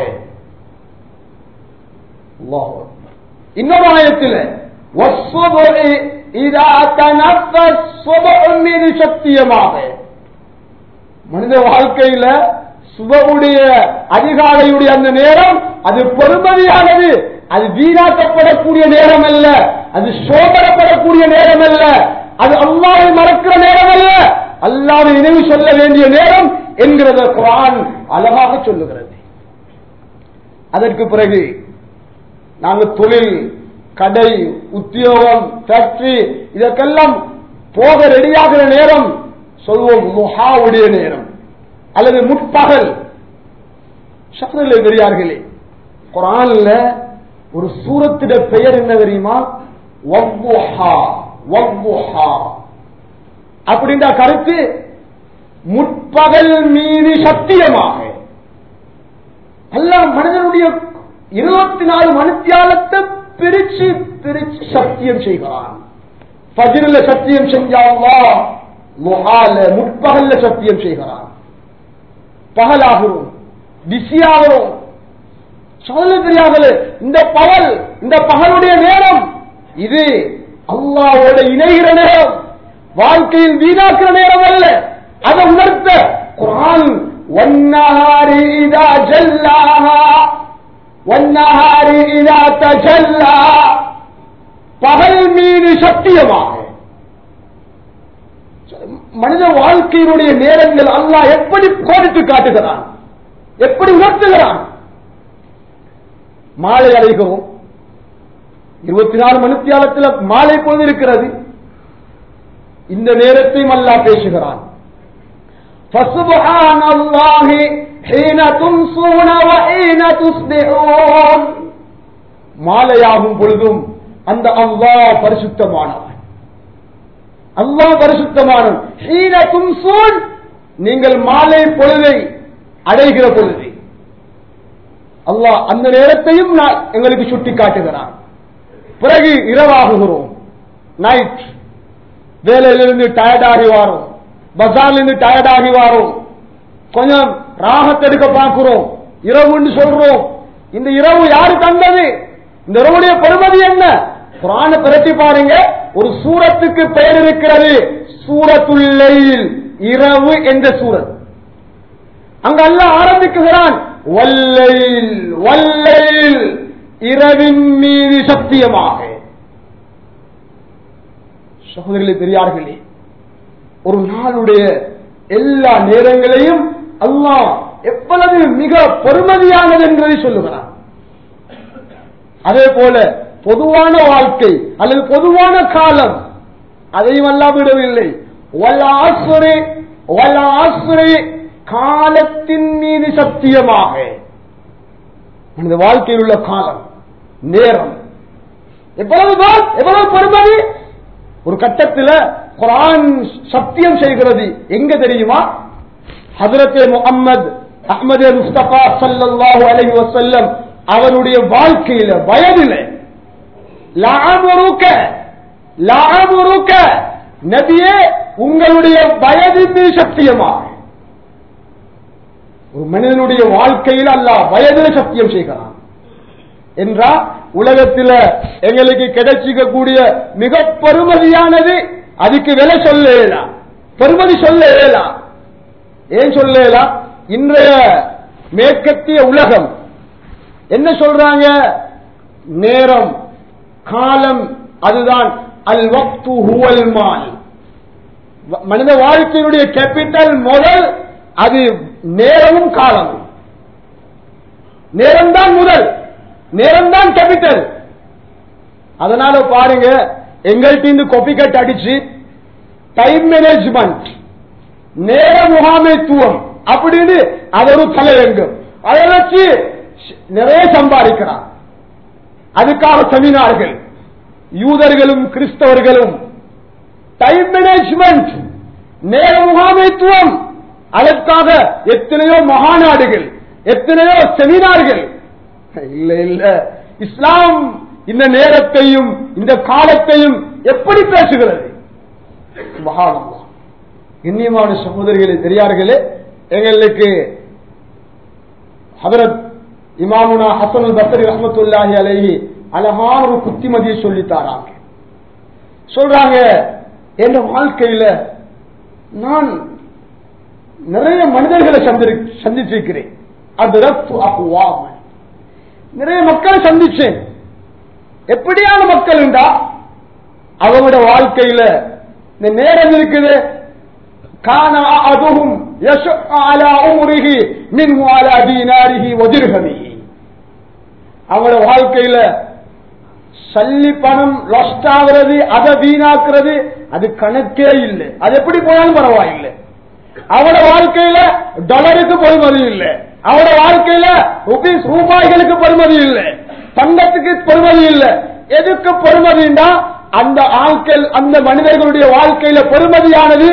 அல்லாஹ் அக்பர். இன்னொரு ஆயத்தில் வஸ்ஸுபுஹி இதா தனஃபஸ் சுபஹ் மீது சத்தியமாக மனித வாழ்க்கையில சுபவுடைய அதிகாலையுடைய அந்த நேரம் அது பெருமதியானது அது வீணாக்கப்படக்கூடிய நேரம் அல்ல அது சோதரப்படக்கூடிய நேரம் அல்ல அது அல்லாவை மறக்கிற நேரம் அல்ல அல்லாவை நினைவு சொல்ல வேண்டிய நேரம் என்கிறத குரான் அழகாக சொல்லுகிறது அதற்கு பிறகு நாங்க தொழில் கடை உத்தியோகம் ஃபேக்டரி இதற்கெல்லாம் போக ரெடியாகிற நேரம் சொல்வோம் முஹாவுடைய நேரம் அல்லது முற்பகல் சகோதரர்களே பெரியார்களே குரான்ல ஒரு சூரத்திட பெயர் என்ன தெரியுமா வவ்வுஹா, வவ்வுஹா. அப்படின்ற கருத்து முற்பகல் மீது சத்தியமாக அல்லாஹ் மனிதனுடைய இருபத்தி நாலு மணித்தியாலத்தை பிரிச்சு பிரிச்சு சத்தியம் செய்கிறான் பஜிரில் சத்தியம் செஞ்சாங்களா முகால முற்பகல்ல சத்தியம் செய்கிறான் பகலாகிறோம் பிஸியாகிறோம் சொல்ல தெரியாதது இந்த பகல் இந்த பகலுடைய நேரம் இது அல்லாவோட இணைகிற நேரம் வாழ்க்கையில் வீணாக்குற நேரம் அல்ல அதை உணர்த்த குரான் வன்னஹாரி இதா ஜல்லாஹா வன்னஹாரி இதா தஜல்லா பகல் மீது சத்தியமாக மனித வாழ்க்கையினுடைய நேரங்கள் அல்லாஹ் எப்படி கோடிட்டு காட்டுகிறான் எப்படி உணர்த்துகிறான் மாலை அடைகிறோம் இருபத்தி நாலு மணித்தியாலத்தில் மாலை பொழுது இருக்கிறது இந்த நேரத்தையும் அல்லாஹ் பேசுகிறான் فسبحان الله حين تمسون وحين تصبحون மாலையாகும் பொழுதும் அந்த அல்லாஹ் பரிசுத்தமானவன் அல்லாஹ் பரிசுத்தமானவன் ஹீன தும்சூன் நீங்கள் மாலை பொழுதை அடைகிற பொழுது அல்லாஹ் அந்த நேரத்தையும் நான் எங்களுக்கு சுட்டி காட்டுகிறான் பிறகு இரவாகுகிறோம் நைட் வேலையிலிருந்து டயர்டாகி வாரோம் பஜார்லிருந்து டயர்டாகி வாரோம் கொஞ்சம் ராகத்தெடுக்க பார்க்கிறோம் இரவுன்னு சொல்றோம் இந்த இரவு யாரு தந்தது இந்த இரவுடைய பெருமதி என்ன குரான பிரட்டி பாருங்க ஒரு சூரத்துக்கு பெயர் இருக்கிறது சூரத்துள்ளையில் இரவு என்ற சூரத் அங்க அல்ல ஆரம்பிக்குகிறான் வல்லையில் வல்லையில் இரவின் மீது சத்தியமாக சகோதரிகளே பெரியார்களே ஒரு நாளுடைய எல்லா நேரங்களையும் அல்லாஹ் எவ்வளவு மிக பெருமதியானது என்பதை சொல்லுகிறான் அதே போல பொதுவான வாழ்க்கை அல்லது பொதுவான காலம் அதையும் அல்லா விடவில்லை வல்லாசுரே வல்லாசுரே காலத்தின் மீது சத்தியமாக மனித வாழ்க்கையில் உள்ள காலம் நேரம் எவ்வளவு நாள் எவ்வளவு பெருமதி ஒரு கட்டத்தில் குரான் சத்தியம் செய்கிறது எங்க தெரியுமா ஹதரத்தே முகம்மது அஹமது முஸ்தபா சல்லாஹூ அலஹி வசல்லம் அவருடைய வாழ்க்கையில வயதில லாமுருக்க லாமுருக்க நபியே உங்களுடைய வயது சத்தியமாக ஒரு மனிதனுடைய வாழ்க்கையில் அல்ல வயதில் சத்தியம் செய்கிறான் என்றா உலகத்தில் எங்களுக்கு கிடைச்சிக்கக்கூடிய மிக பெருமதியானது அதுக்கு விலை சொல்ல பெருமதி சொல்ல ஏன் சொல்ல இன்றைய மேற்கத்திய உலகம் என்ன சொல்றாங்க நேரம் காலம் அதுதான் அல் வக்து ஹுவல் மால் மனித வாழ்க்கையினுடைய கேபிட்டல் முதல் அது நேரமும் காலமும் நேரம்தான் முதல் நேரம்தான் கேபிட்டல் அதனால பாருங்க எங்கள்கிட்ட இந்த கொப்பி கட் அடிச்சு டைம் மேனேஜ்மெண்ட் நேர முகாமைத்துவம் அப்படின்னு அது ஒரு தலையங்கம் அதை வச்சு நிறைய சம்பாதிக்கிறான் அதுக்காக செமினார்கள் யூதர்களும் கிறிஸ்தவர்களும் டைம் மேனேஜ்மெண்ட் நேர முகாமைத்துவம் அதற்காக எத்தனையோ மகாநாடுகள் எத்தனையோ செமினார்கள் இல்ல இல்ல இஸ்லாம் இந்த நேரத்தையும் இந்த காலத்தையும் எப்படி பேசுகிறது மகானம்மா கண்ணியமான சகோதரிகளே தெரியார்களே எங்களுக்கு ஹதரத் இமாமுனா ஹசனுல் பசரி ரஹமத்துல்லாஹி அலைஹி அழகான ஒரு புத்திமதியை சொல்லித்தாராங்க சொல்றாங்க என் வாழ்க்கையில நான் நிறைய மனிதர்களை சந்திச்சிருக்கிறேன் அது நிறைய மக்களை சந்திச்சேன் எப்படியான மக்கள் உண்டா அவங்களோட வாழ்க்கையில இந்த நேரம் இருக்குது காண அதுவும் அவங்களோட வாழ்க்கையில சல்லி பணம் லாஸ்ட் ஆகுறது அதை வீணாக்குறது அது கணக்கே இல்லை அது எப்படி போனாலும் பரவாயில்லை அவட வாழ்க்கையில டாலருக்கு பெருமதி இல்லை அவட வாழ்க்கையில ருபீஸ் ரூபாய்களுக்கு பெருமதி இல்லை தங்கத்துக்கு பெருமதி இல்லை எதுக்கு பெருமதிண்டா அந்த ஆட்கள் அந்த மனிதர்களுடைய வாழ்க்கையில பெருமதியானது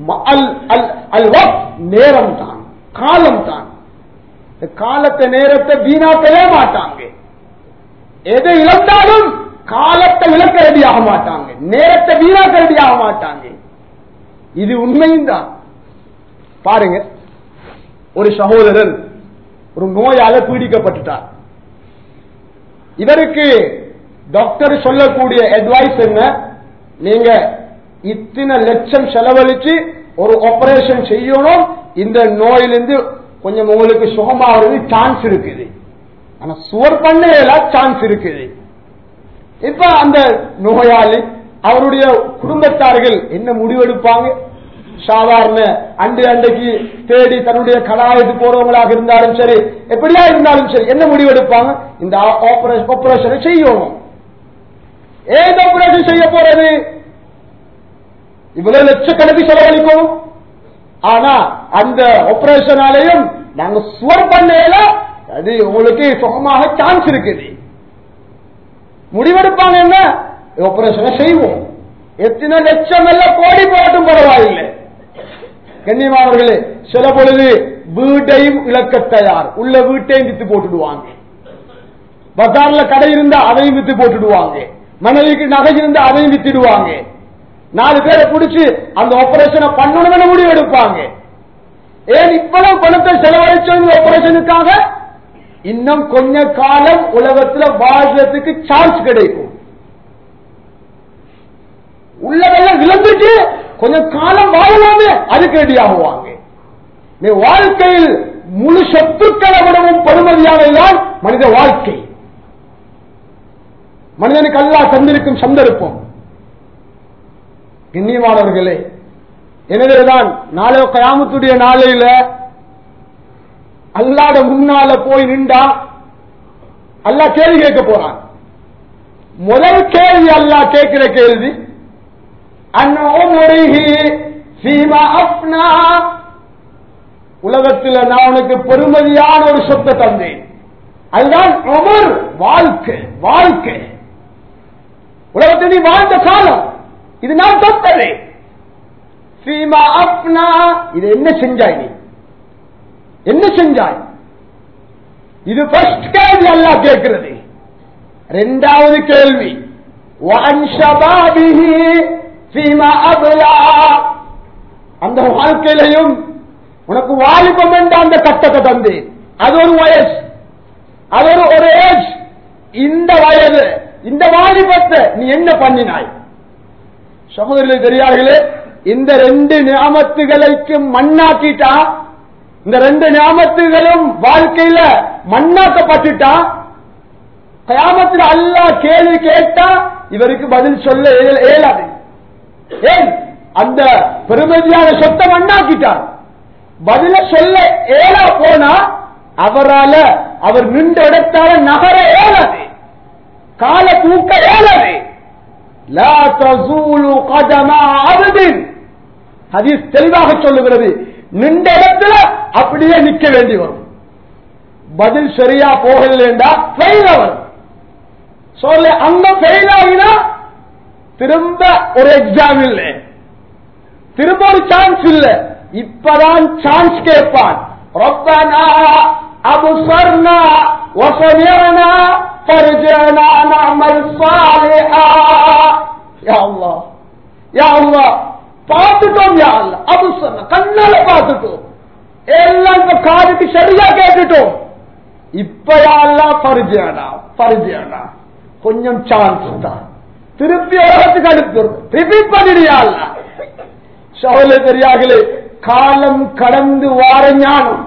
நேரம் தான் காலம் தான் காலத்தை நேரத்தை வீணாக்கவே மாட்டாங்க எதை இழந்தாலும் காலத்தை விளக்க ரெடியாக மாட்டாங்க நேரத்தை வீணாக்க ரெடியாக மாட்டாங்க இது உண்மையும் தான் பாருங்க ஒரு சகோதரர் ஒரு நோயால பீடிக்கப்பட்டுட்டார் இதற்கு டாக்டர் சொல்லக்கூடிய அட்வைஸ் என்ன நீங்க இத்தனை லட்சம் செலவழிச்சு ஒரு ஆபரேஷன் செய்யணும் இந்த நோயிலிருந்து கொஞ்சம் உங்களுக்கு சுகமாகிறது சான்ஸ் இருக்குது ஆனா சுவர் பண்ண சான்ஸ் இருக்குது இப்ப அந்த நோயாளி அவருடைய குடும்பத்தார்கள் என்ன முடிவெடுப்பாங்க சாதாரண அண்டு அண்டைக்கு தேடி தன்னுடைய கலாயத்து போறவங்களாக இருந்தாலும் சரி எப்படியா இருந்தாலும் சரி என்ன முடிவெடுப்பாங்க இந்த ஆபரேஷனை செய்யணும் ஏது ஆபரேஷன் செய்ய போறது இவ்வளவு லட்சக்கணக்கு செலவழிக்கணும் ஆனா அந்த ஆபரேஷனாலையும் நாங்க சுவர் பண்ணையில அது உங்களுக்கு சுகமாக சான்ஸ் இருக்குது முடிவெடுப்பாங்க என்ன ஆபரேஷனை செய்வோம் எத்தனை லட்சம் எல்லாம் கோடி போட்டும் பரவாயில்லை கண்ணியமானவர்களே சில பொழுது வீட்டையும் இழக்க தயார் உள்ள வீட்டையும் வித்து போட்டுடுவாங்க பஜார்ல கடை இருந்தா அதையும் வித்து போட்டுடுவாங்க மனைவிக்கு நகை இருந்தா அதையும் வித்துடுவாங்க நாலு பேரை பிடிச்சு அந்த ஆபரேஷனை பண்ணணும்னு முடிவு எடுப்பாங்க ஏன் இவ்வளவு பணத்தை செலவழிச்சவங்க ஆபரேஷனுக்காக இன்னும் கொஞ்ச காலம் உலகத்துல வாழ்றதுக்கு சான்ஸ் கிடைக்கும் உள்ளதெல்லாம் விளந்துட்டு கொஞ்சம் காலம் வாழலாமே அதுக்கு ரெடி ஆகுவாங்க நீ வாழ்க்கையில் முழு சொத்துக்களை விடவும் பெருமதியானதுதான் மனித வாழ்க்கை மனிதனுக்கு அல்லா தந்திருக்கும் சந்தர்ப்பம் கண்ணியமானவர்களே எனவேதான் நாளை கயாமத்துடைய நாளையில அல்லாட முன்னால போய் நின்றா அல்லா கேள்வி கேட்க போறான் முதல் கேள்வி அல்லா கேட்கிற கேள்வி உலகத்தில் நான் உனக்கு பெருமதியான ஒரு சொத்தை தந்தேன் அதுதான் உமர் வாழ்க்கை வாழ்க்கை உலகத்தில் நீ வாழ்ந்த காலம் இது நான் தொட்டது சீமா அப்னா இது என்ன செஞ்சாய் நீ என்ன செஞ்சாய் இது ஃபர்ஸ்ட் கேள்வி அல்லா கேட்கிறது ரெண்டாவது கேள்வி அந்த வாழ்க்கையிலையும் உனக்கு வாலிபம் என்ற அந்த கட்டத்தை தந்து அது ஒரு வயசு அது ஒரு ஒரு ஏஜ் இந்த வயது இந்த வாலிபத்தை நீ என்ன பண்ணினாய் சகோதரிகள் தெரியார்களே இந்த ரெண்டு ஞாபத்துகளுக்கு மண்ணாக்கிட்டா இந்த ரெண்டு ஞாபத்துகளும் வாழ்க்கையில மண்ணாக்கப்பட்டுட்டா கயாமத்தில் அல்லா கேள்வி கேட்டா இவருக்கு பதில் சொல்ல இயலாது ஏன் அந்த பெருமதியான சொத்தை மண்ணாக்கிட்டார் பதில சொல்ல ஏலா போனா அவரால அவர் நின்ற இடத்தால நகர ஏலாது கால தூக்க ஏலாது லா தசூலு கதமா அபதின் ஹதீஸ் தெளிவாக சொல்லுகிறது நின்ற இடத்துல அப்படியே நிக்க வேண்டி வரும் பதில் சரியா போகலண்டா ஃபெயில் வரும் சொல்ல அங்க ஃபெயில் ஆகினா திரும்ப ஒரு எக்ஸாம் இல்லை திரும்ப ஒரு சான்ஸ் இல்ல இப்பதான் சான்ஸ் கேட்பான் ربنا أبصرنا وسمعنا فرجعنا نعمل صالحا يا الله يا الله பார்த்துட்டோம் யா அல்லா அபுசர்னா கண்ணால பார்த்துட்டோம் எல்லாம் இப்ப காதுக்கு சரியா கேட்டுட்டோம் இப்ப யாரெல்லாம் பரிஜானா பரிஜானா கொஞ்சம் சான்ஸ் தான் திருப்பி உலகத்துக்கு அனுப்பி ரிப்பீட் பண்ணிடுயா சோழ தெரியாகலே காலம் கடந்து வார ஞானம்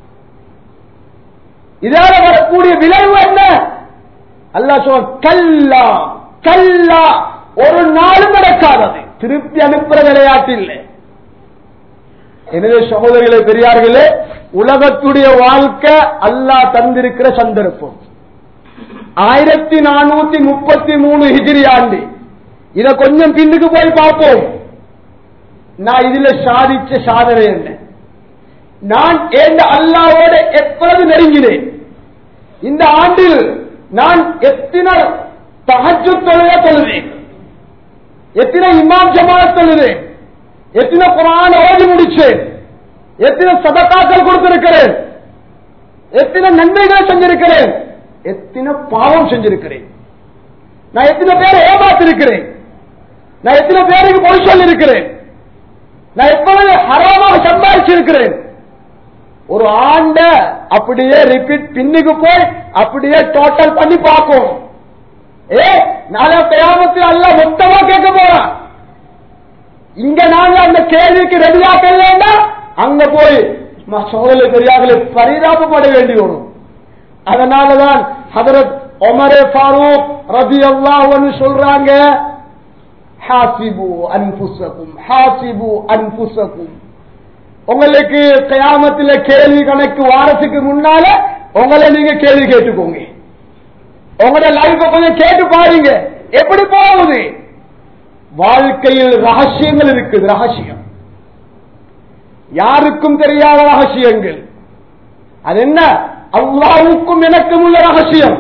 இதால வரக்கூடிய விளைவு என்ன அல்லா சொல் கல்லா கல்லா ஒரு நாளும் நடக்காதது திருப்பி அனுப்புற விளையாட்டு இல்லை எனவே சகோதரிகளே பெரியார்களே உலகத்துடைய வாழ்க்கை அல்லாஹ் தந்திருக்கிற சந்தர்ப்பம் ஆயிரத்தி நானூத்தி முப்பத்தி மூணு ஹிஜிரி ஆண்டு இத கொஞ்சம் பின்னுக்கு போய் பார்ப்போம் நான் இதுல சாதிச்ச சாதனை என்ன நான் எந்த அல்லாவோட எப்பொழுது நெருங்கினேன் இந்த ஆண்டில் நான் எத்தனை தகச்சு தொழுக தொழுதேன் எத்தனை இமாம் ஜமாத் தொழுதேன் எத்தனை குரான் ஓதி முடிச்சேன் எத்தனை சதக்காக்கள் கொடுத்திருக்கிறேன் எத்தனை நன்மைகளை செஞ்சிருக்கிறேன் எத்தனை பாவம் செஞ்சிருக்கிறேன் நான் எத்தனை பேரை ஏமாத்திருக்கிறேன் நான் எத்தனை பேருக்கு பொய் சொல்லிருக்கிறேன் நான் எப்பொழுது ஹராமாக சம்பாதிச்சிருக்கிறேன் ஒரு ஆண்ட அப்படியே ரிப்பீட் பின்னுக்கு போய் அப்படியே டோட்டல் பண்ணி பார்க்கும் ஏ நாளை கயாமத்தில் அல்ல மொத்தமா கேட்க போறான் இங்க நாங்க அந்த கேள்விக்கு ரெடியாக்கலன்னா அங்க போய் சோதனை பெரியார்களே பரிதாபப்பட வேண்டி வரும் அதனாலதான் ஹதரத் ஒமரே ஃபாரூக் ரதி அல்லாஹ்னு சொல்றாங்க ஹாசிபு அன்புசக்கும் ஹாசிபு அன்புசக்கும் உங்களுக்கு கயாமத்தில் கேள்வி கணக்கு வாரத்துக்கு முன்னால உங்களை நீங்க கேள்வி கேட்டுக்கோங்க உங்களோட லைஃப கொஞ்சம் கேட்டு பாருங்க எப்படி போகுது வாழ்க்கையில் ரகசியங்கள் இருக்குது ரகசியம் யாருக்கும் தெரியாத ரகசியங்கள் அது என்ன அல்லாவுக்கும் எனக்கும் உள்ள ரகசியம்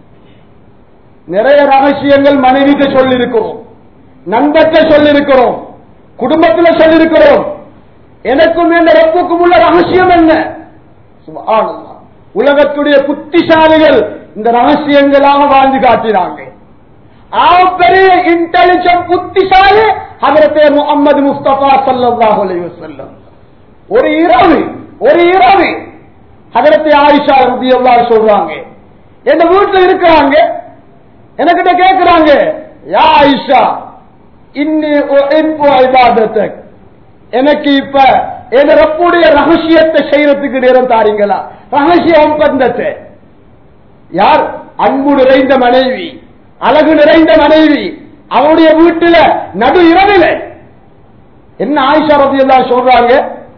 நிறைய ரகசியங்கள் மனைவிக்கு சொல்லியிருக்கிறோம் நண்பர்கிட்ட சொல்லியிருக்கிறோம் குடும்பத்தில் சொல்லியிருக்கிறோம் எனக்கும் என் ரப்புக்கும் உள்ள ரகசியம் என்ன சுப்ஹானல்லாஹ். உலகத்துடைய புத்திசாலிகள் இந்த ரகசியங்களாக வாழ்ந்து காட்டினாங்க ஆக பெரிய இன்டெலிஜென்ட் புத்திசாலி ஹதரத்தே முகமது முஸ்தபா ஸல்லல்லாஹு அலைஹி வஸல்லம் ஒரு இரவு ஒரு இரவு ஹதரத்தே ஆயிஷா ரலியல்லாஹு சொல்றாங்க எங்க வீட்டுல இருக்கிறாங்க எனக்கிட்ட கேக்குறாங்க யா ஆயிஷா இன்னி உஹிப்பு இபாதத்தக் எனக்கு இப்ப என் ரப்புடைய ரகசியத்தை செய்யறதுக்கு நேரம் தாரீங்களா ரகசிய ஒப்பந்தத்தை யார் அன்பு நிறைந்த மனைவி அழகு நிறைந்த மனைவி அவருடைய வீட்டுல நடு இரவில என்ன ஆயிஷா ரதி எல்லாம் சொல்றாங்க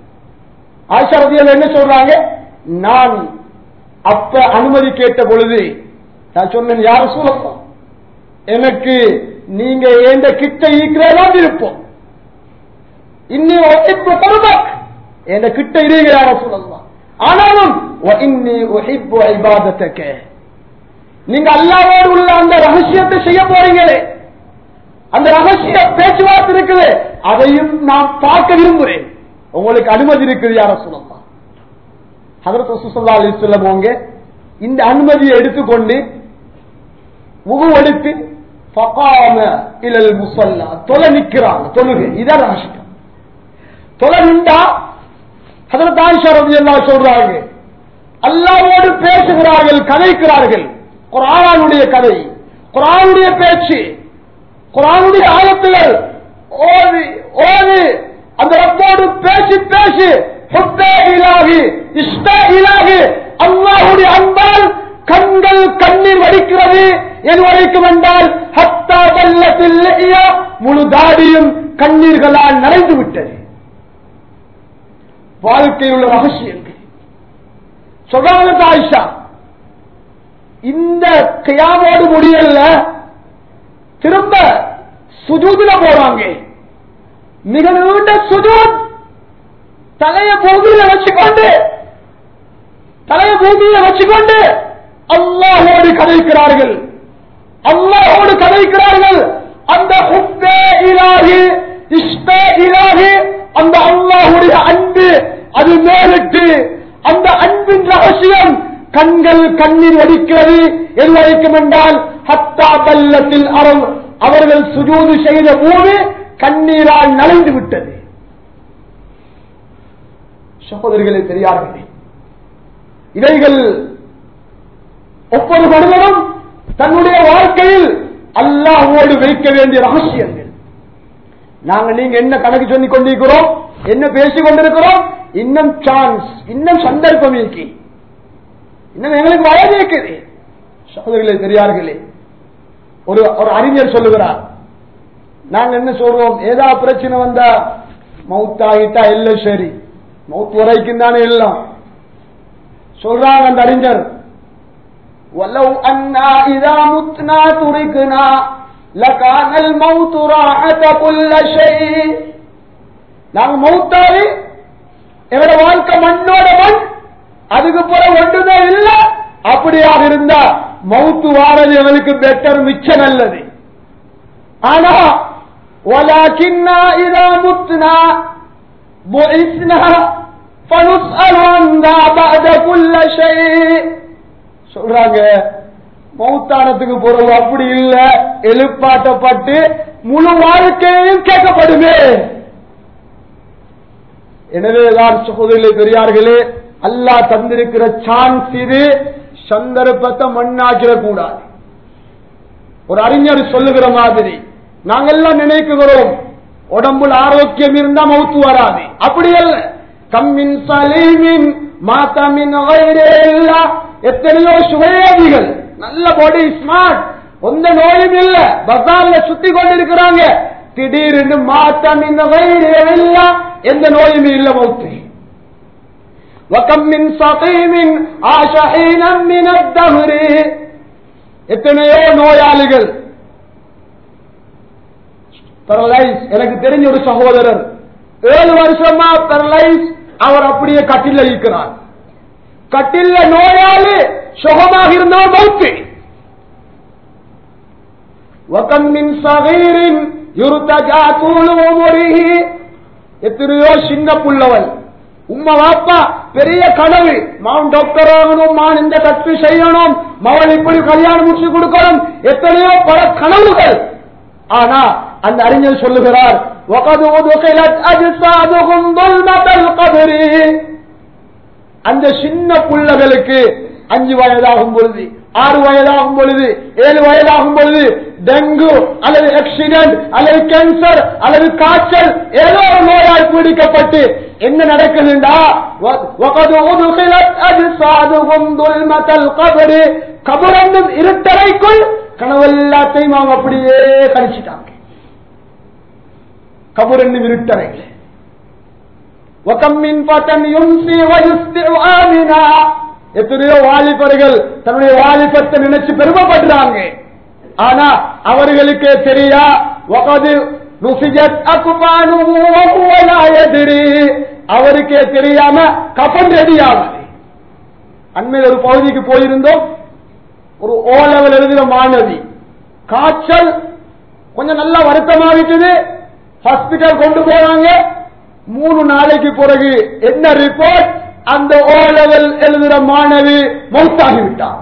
ஆயிஷா ரதி என்ன சொல்றாங்க நான் அப்ப அனுமதி கேட்ட பொழுது நான் சொன்னேன் யார் சொல்லணும் எனக்கு நீங்க எந்த கிட்ட ஈக்கிறதா இருப்போம் இன்னி ஒஹிப்பு கருபக் என் கிட்ட இருக்கிறார சொல்லலாம் ஆனாலும் இன்னி ஒஹிப்பு ஐபாதத்தக்க நீங்க அல்லாவோடு உள்ள அந்த ரகசியத்தை செய்ய போறீங்களே அந்த ரகசிய பேச்சுவார்த்தை இருக்குது அதையும் நான் பார்க்க விரும்புகிறேன் உங்களுக்கு அனுமதி இருக்குது யார சொல்லலாம் ஹதரத் ரசூலுல்லாஹி அலைஹி வஸல்லம் அவங்க இந்த அனுமதியை எடுத்துக்கொண்டு முகவெடுத்து ஃபகாம இலல் முஸல்லா தொலை நிக்கிறாங்க தொழுகை இதான் ரகசியம் தொலை நின்றா ஹதரத் ஆயிஷா ரலியல்லாஹு சொல்றாங்க அல்லாஹ்வோடு பேசுகிறார்கள் கதைக்கிறார்கள் குர்ஆனுடைய கதை குர்ஆனுடைய பேச்சு குர்ஆனுடைய ஆயத்துகள் ஓதி ஓதி அந்த ரப்போடு பேசி பேசி ஹுப்பே இலாகி இஷ்ட இலாகி அல்லாஹ்வுடைய அன்பால் கண்கள் கண்ணீர் வடிக்கிறது எது வரைக்கும் என்றால் ஹத்தா வல்லத்தில் முழு தாடியும் கண்ணீர்களால் நனைந்து விட்டது வாழ்க்கையில் உள்ள ரகசியங்கள் சொல்றாங்க ஆயிஷா இந்த கியாமோடு முடியல திரும்ப சுஜூதுல போறாங்க மிக நீண்ட சுஜூத் தலைய பூமியில வச்சுக்கொண்டு தலைய பூமியில வச்சுக்கொண்டு அல்லாஹோடு கதைக்கிறார்கள் அல்லாஹோடு கதைக்கிறார்கள் அந்த ஹுப்பே இலாகி இஷ்டே இலாகி அந்த அல்லாஹுடைய அன்பு அது மேலிட்டு அந்த அன்பின் ரகசியம் கண்கள் கண்ணீர் வடிக்கிறது எது வரைக்கும் என்றால் ஹத்தா பல்லத்தில் அறம் அவர்கள் சுஜூது செய்த போது கண்ணீரால் நனைந்து விட்டது சகோதரிகளே பெரியார்களே இவைகள் ஒவ்வொரு மனிதனும் தன்னுடைய வாழ்க்கையில் அல்லாஹோடு வைக்க வேண்டிய ரகசியங்கள் நாங்க நீங்க என்ன கணக்கு சொல்லிக் கொண்டிருக்கிறோம் என்ன பேசிக் கொண்டிருக்கிறோம் இன்னும் சான்ஸ் இன்னும் சந்தர்ப்பம் இருக்கு இன்னும் எங்களுக்கு வயது இருக்குது சகோதரிகளே பெரியார்களே ஒரு ஒரு அறிஞர் சொல்லுகிறார் நாங்க என்ன சொல்றோம் ஏதா பிரச்சனை வந்தா மவுத்தாகிட்டா எல்லாம் சரி மவுத் வரைக்கும் தானே எல்லாம் சொல்றாங்க அந்த அறிஞர் ولو أنا إذا متنا تركنا لكان الموت راحة كل شيء நாங்க மௌத்தாவி எங்களோட வாழ்க்கை மண்ணோட மண் அதுக்கு பிற ஒன்றுமே இல்ல அப்படியாக இருந்தா மவுத்து வாரது எங்களுக்கு பெட்டர் மிச்ச நல்லது ஆனா ولكننا إذا متنا بعثنا فنسأل عنها بعد كل شيء சொல்றாங்க மௌத்தானத்துக்கு பிறகு அப்படி இல்ல எழுப்பாட்டப்பட்டு முழு வாழ்க்கையும் கேட்கப்படுமே எனவேதான் சகோதரிகளே பெரியார்களே அல்லாஹ் தந்திருக்கிற சான்ஸ் இது சந்தர்ப்பத்தை மண்ணாக்கிற கூடாது ஒரு அறிஞர் சொல்லுகிற மாதிரி நாங்கெல்லாம் நினைக்குகிறோம் உடம்புல ஆரோக்கியம் இருந்தா மௌத்து வராது அப்படி அல்ல கம்மின் சலீமின் மாத்தமின் இல்லா எத்தனையோ சுவையாதிகள் நல்ல பாடி ஸ்மார்ட் எந்த நோயும் இல்ல பசார்ல சுத்தி கொண்டிருக்கிறாங்க திடீர்னு மாத்தமின் இல்லா எந்த நோயும் இல்ல மௌத்து وكم من سقيم عاش حينا من الدهر எத்தனையோ நோயாளிகள் பெரலைஸ் எனக்கு தெரிஞ்ச ஒரு சகோதரர் ஏழு வருஷமா பெரலைஸ் அவர் அப்படியே கட்டில இருக்கிறார் கட்டில நோயாளி சுகமாக இருந்தவர் மௌத்து وكم من صغير يرتجى طول عمره எத்தனையோ சின்ன புள்ளவன் உம்மா வாப்பா பெரிய கனவு மாவன் டாக்டர் ஆகணும் மான் இந்த கற்று செய்யணும் மவள் இப்படி கல்யாணம் முடிச்சு கொடுக்கணும் எத்தனையோ பல கனவுகள் ஆனா அந்த அறிஞர் சொல்லுகிறார் وَقَدْ أُدْخِلَتْ أَجْسَادُهُمْ ظُلْمَةَ الْقَبْرِ அந்த சின்ன புள்ளகளுக்கு அஞ்சு வயதாகும் பொழுது ஆறு வயதாகும் பொழுது ஏழு வயதாகும் பொழுது டெங்கு அல்லது ஆக்சிடென்ட் அல்லது கேன்சர் அல்லது காய்ச்சல் ஏதோ ஒரு நோயால் பீடிக்கப்பட்டு என்ன நடக்குதுண்டா وَقَدْ أُدْخِلَتْ أَجْسَادُهُمْ ظُلْمَةَ الْقَبْرِ கபரன்னும் இருட்டறைக்குள் கனவெல்லாத்தையும் அவங்க அப்படியே கழிச்சிட்டாங்க கபரன்னும் இருட்டறைகள் وَكَمْ مِنْ فَتًى يُمْسِي وَيُصْبِحُ آمِنًا எத்தனையோ வாலிபர்கள் தன்னுடைய வாலிபத்தை நினைச்சு பெருமைப்படுறாங்க ஆனா அவர்களுக்கே தெரியா وَقَدْ نُسِجَتْ أَكْفَانُهُ وَهُوَ لَا يَدْرِي அவருக்கே தெரியாம கபன் ரெடியாகுது அண்மையில் ஒரு பகுதிக்கு போயிருந்தோம் ஒரு ஓ லெவல் எழுதின மாணவி காய்ச்சல் கொஞ்சம் நல்லா வருத்தமாகிட்டது ஹாஸ்பிட்டல் கொண்டு போறாங்க மூணு நாளைக்கு பிறகு என்ன ரிப்போர்ட் அந்த ஓ லெவல் எழுதுற மாணவி மௌத்தாகி விட்டார்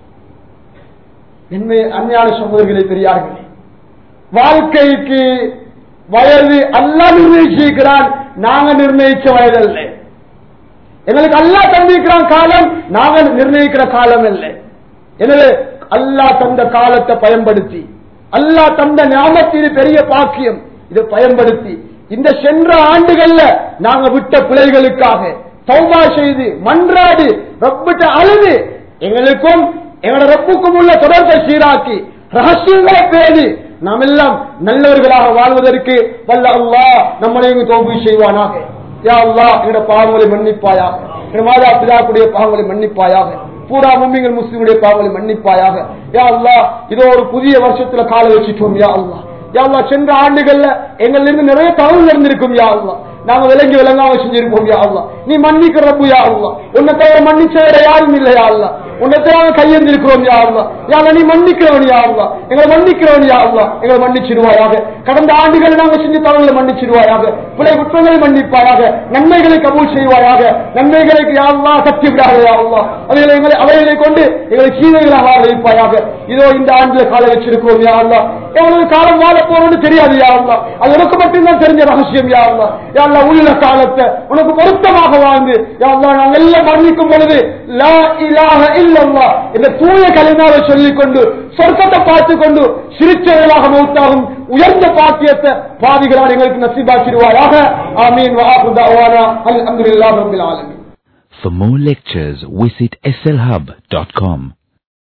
என்ன அந்நியான சகோதரர்களே பெரியார்களே வாழ்க்கைக்கு வயது அல்லா நிர்ணயிச்சிருக்கிறான் நாங்க நிர்ணயிச்ச வயது அல்ல எங்களுக்கு அல்லா தந்திருக்கிறான் காலம் நாங்க நிர்ணயிக்கிற காலம் இல்லை எனவே அல்லா தந்த காலத்தை பயன்படுத்தி அல்லா தந்த ஞாபகத்தில் பெரிய பாக்கியம் இதை பயன்படுத்தி இந்த சென்ற ஆண்டுகள்ல நாங்க விட்ட பிள்ளைகளுக்காக தௌபா செய்து மன்றாடி ரப்பிட்ட அழுது எங்களுக்கும் எங்களோட ரப்புக்கும் உள்ள தொடர்பை சீராக்கி ரகசியங்களை பேணி நாம் எல்லாம் நல்லவர்களாக வாழ்வதற்கு வல்ல அல்லா நம்மளையும் தோல்வி செய்வானாக யா அல்லா எங்களோட பாவங்களை மன்னிப்பாயாக எங்க மாதா பிதாக்குடைய பாவங்களை மன்னிப்பாயாக பூரா மும்மிங்கள் முஸ்லிமுடைய பாவங்களை மன்னிப்பாயாக யா அல்லா இதோ ஒரு புதிய வருஷத்துல கால வச்சுட்டோம் யா அல்லா யா அல்லா சென்ற ஆண்டுகள்ல எங்கள்ல இருந்து நிறைய தகவல் இருந்திருக்கும் யா அல்லா நாங்க விளங்கி விளங்காம செஞ்சிருப்போம் யா அல்லா நீ மன்னிக்கிற ரப்பு யா அல்லா உன்னை தவிர மன்னிச்சவர யாரும் இல்லை யா அல்லா உன்னை தவிர கையெழுந்திருக்கிறோம் யா அல்லா யா அல்லா நீ மன்னிக்கிறவன் யா அல்லா எங்களை மன்னிக்கிறவன் யா அல்லா எங்களை மன்னிச்சிடுவாயாக கடந்த ஆண்டுகளை நாங்க செஞ்ச தவறுகளை மன்னிச்சிடுவாயாக பிழை குற்றங்களை மன்னிப்பாயாக நன்மைகளை கபூல் செய்வாயாக நன்மைகளுக்கு யா அல்லா சக்தி விடாத யா அல்லா அவைகளை எங்களை அவைகளை கொண்டு எங்களை சீதைகளாக வாழ வைப்பாயாக இதோ இந்த ஆண்டுல கால வச்சிருக்கோம் யா அல்லா எவ்வளவு காலம் வாழ போறோம்னு தெரியாது யா அல்லா அது உனக்கு மட்டும்தான் தெரிஞ்ச ரகசியம் யா அல்லா யா அல்லா உள்ள காலத்தை உனக்கு பொருத்தமாக வாழ்ந்து யா அல்லா நாங்கள் எல்லாம் மரணிக்கும் பொழுது லா இலாஹ இல்லல்லா இந்த தூய கலிமாவை சொல்லிக் கொண்டு சொர்க்கத்தை பார்த்து கொண்டு சிரிச்சவர்களாக மௌத்தாகும் உயர்ந்த பாக்கியத்தை பாவிகளால் எங்களுக்கு நசிபாக்கிடுவாயாக ஆமீன் வஆஹு தஅவானா அல்ஹம்துலில்லாஹி ரப்பில் ஆலமீன் For more lectures, visit slhub.com.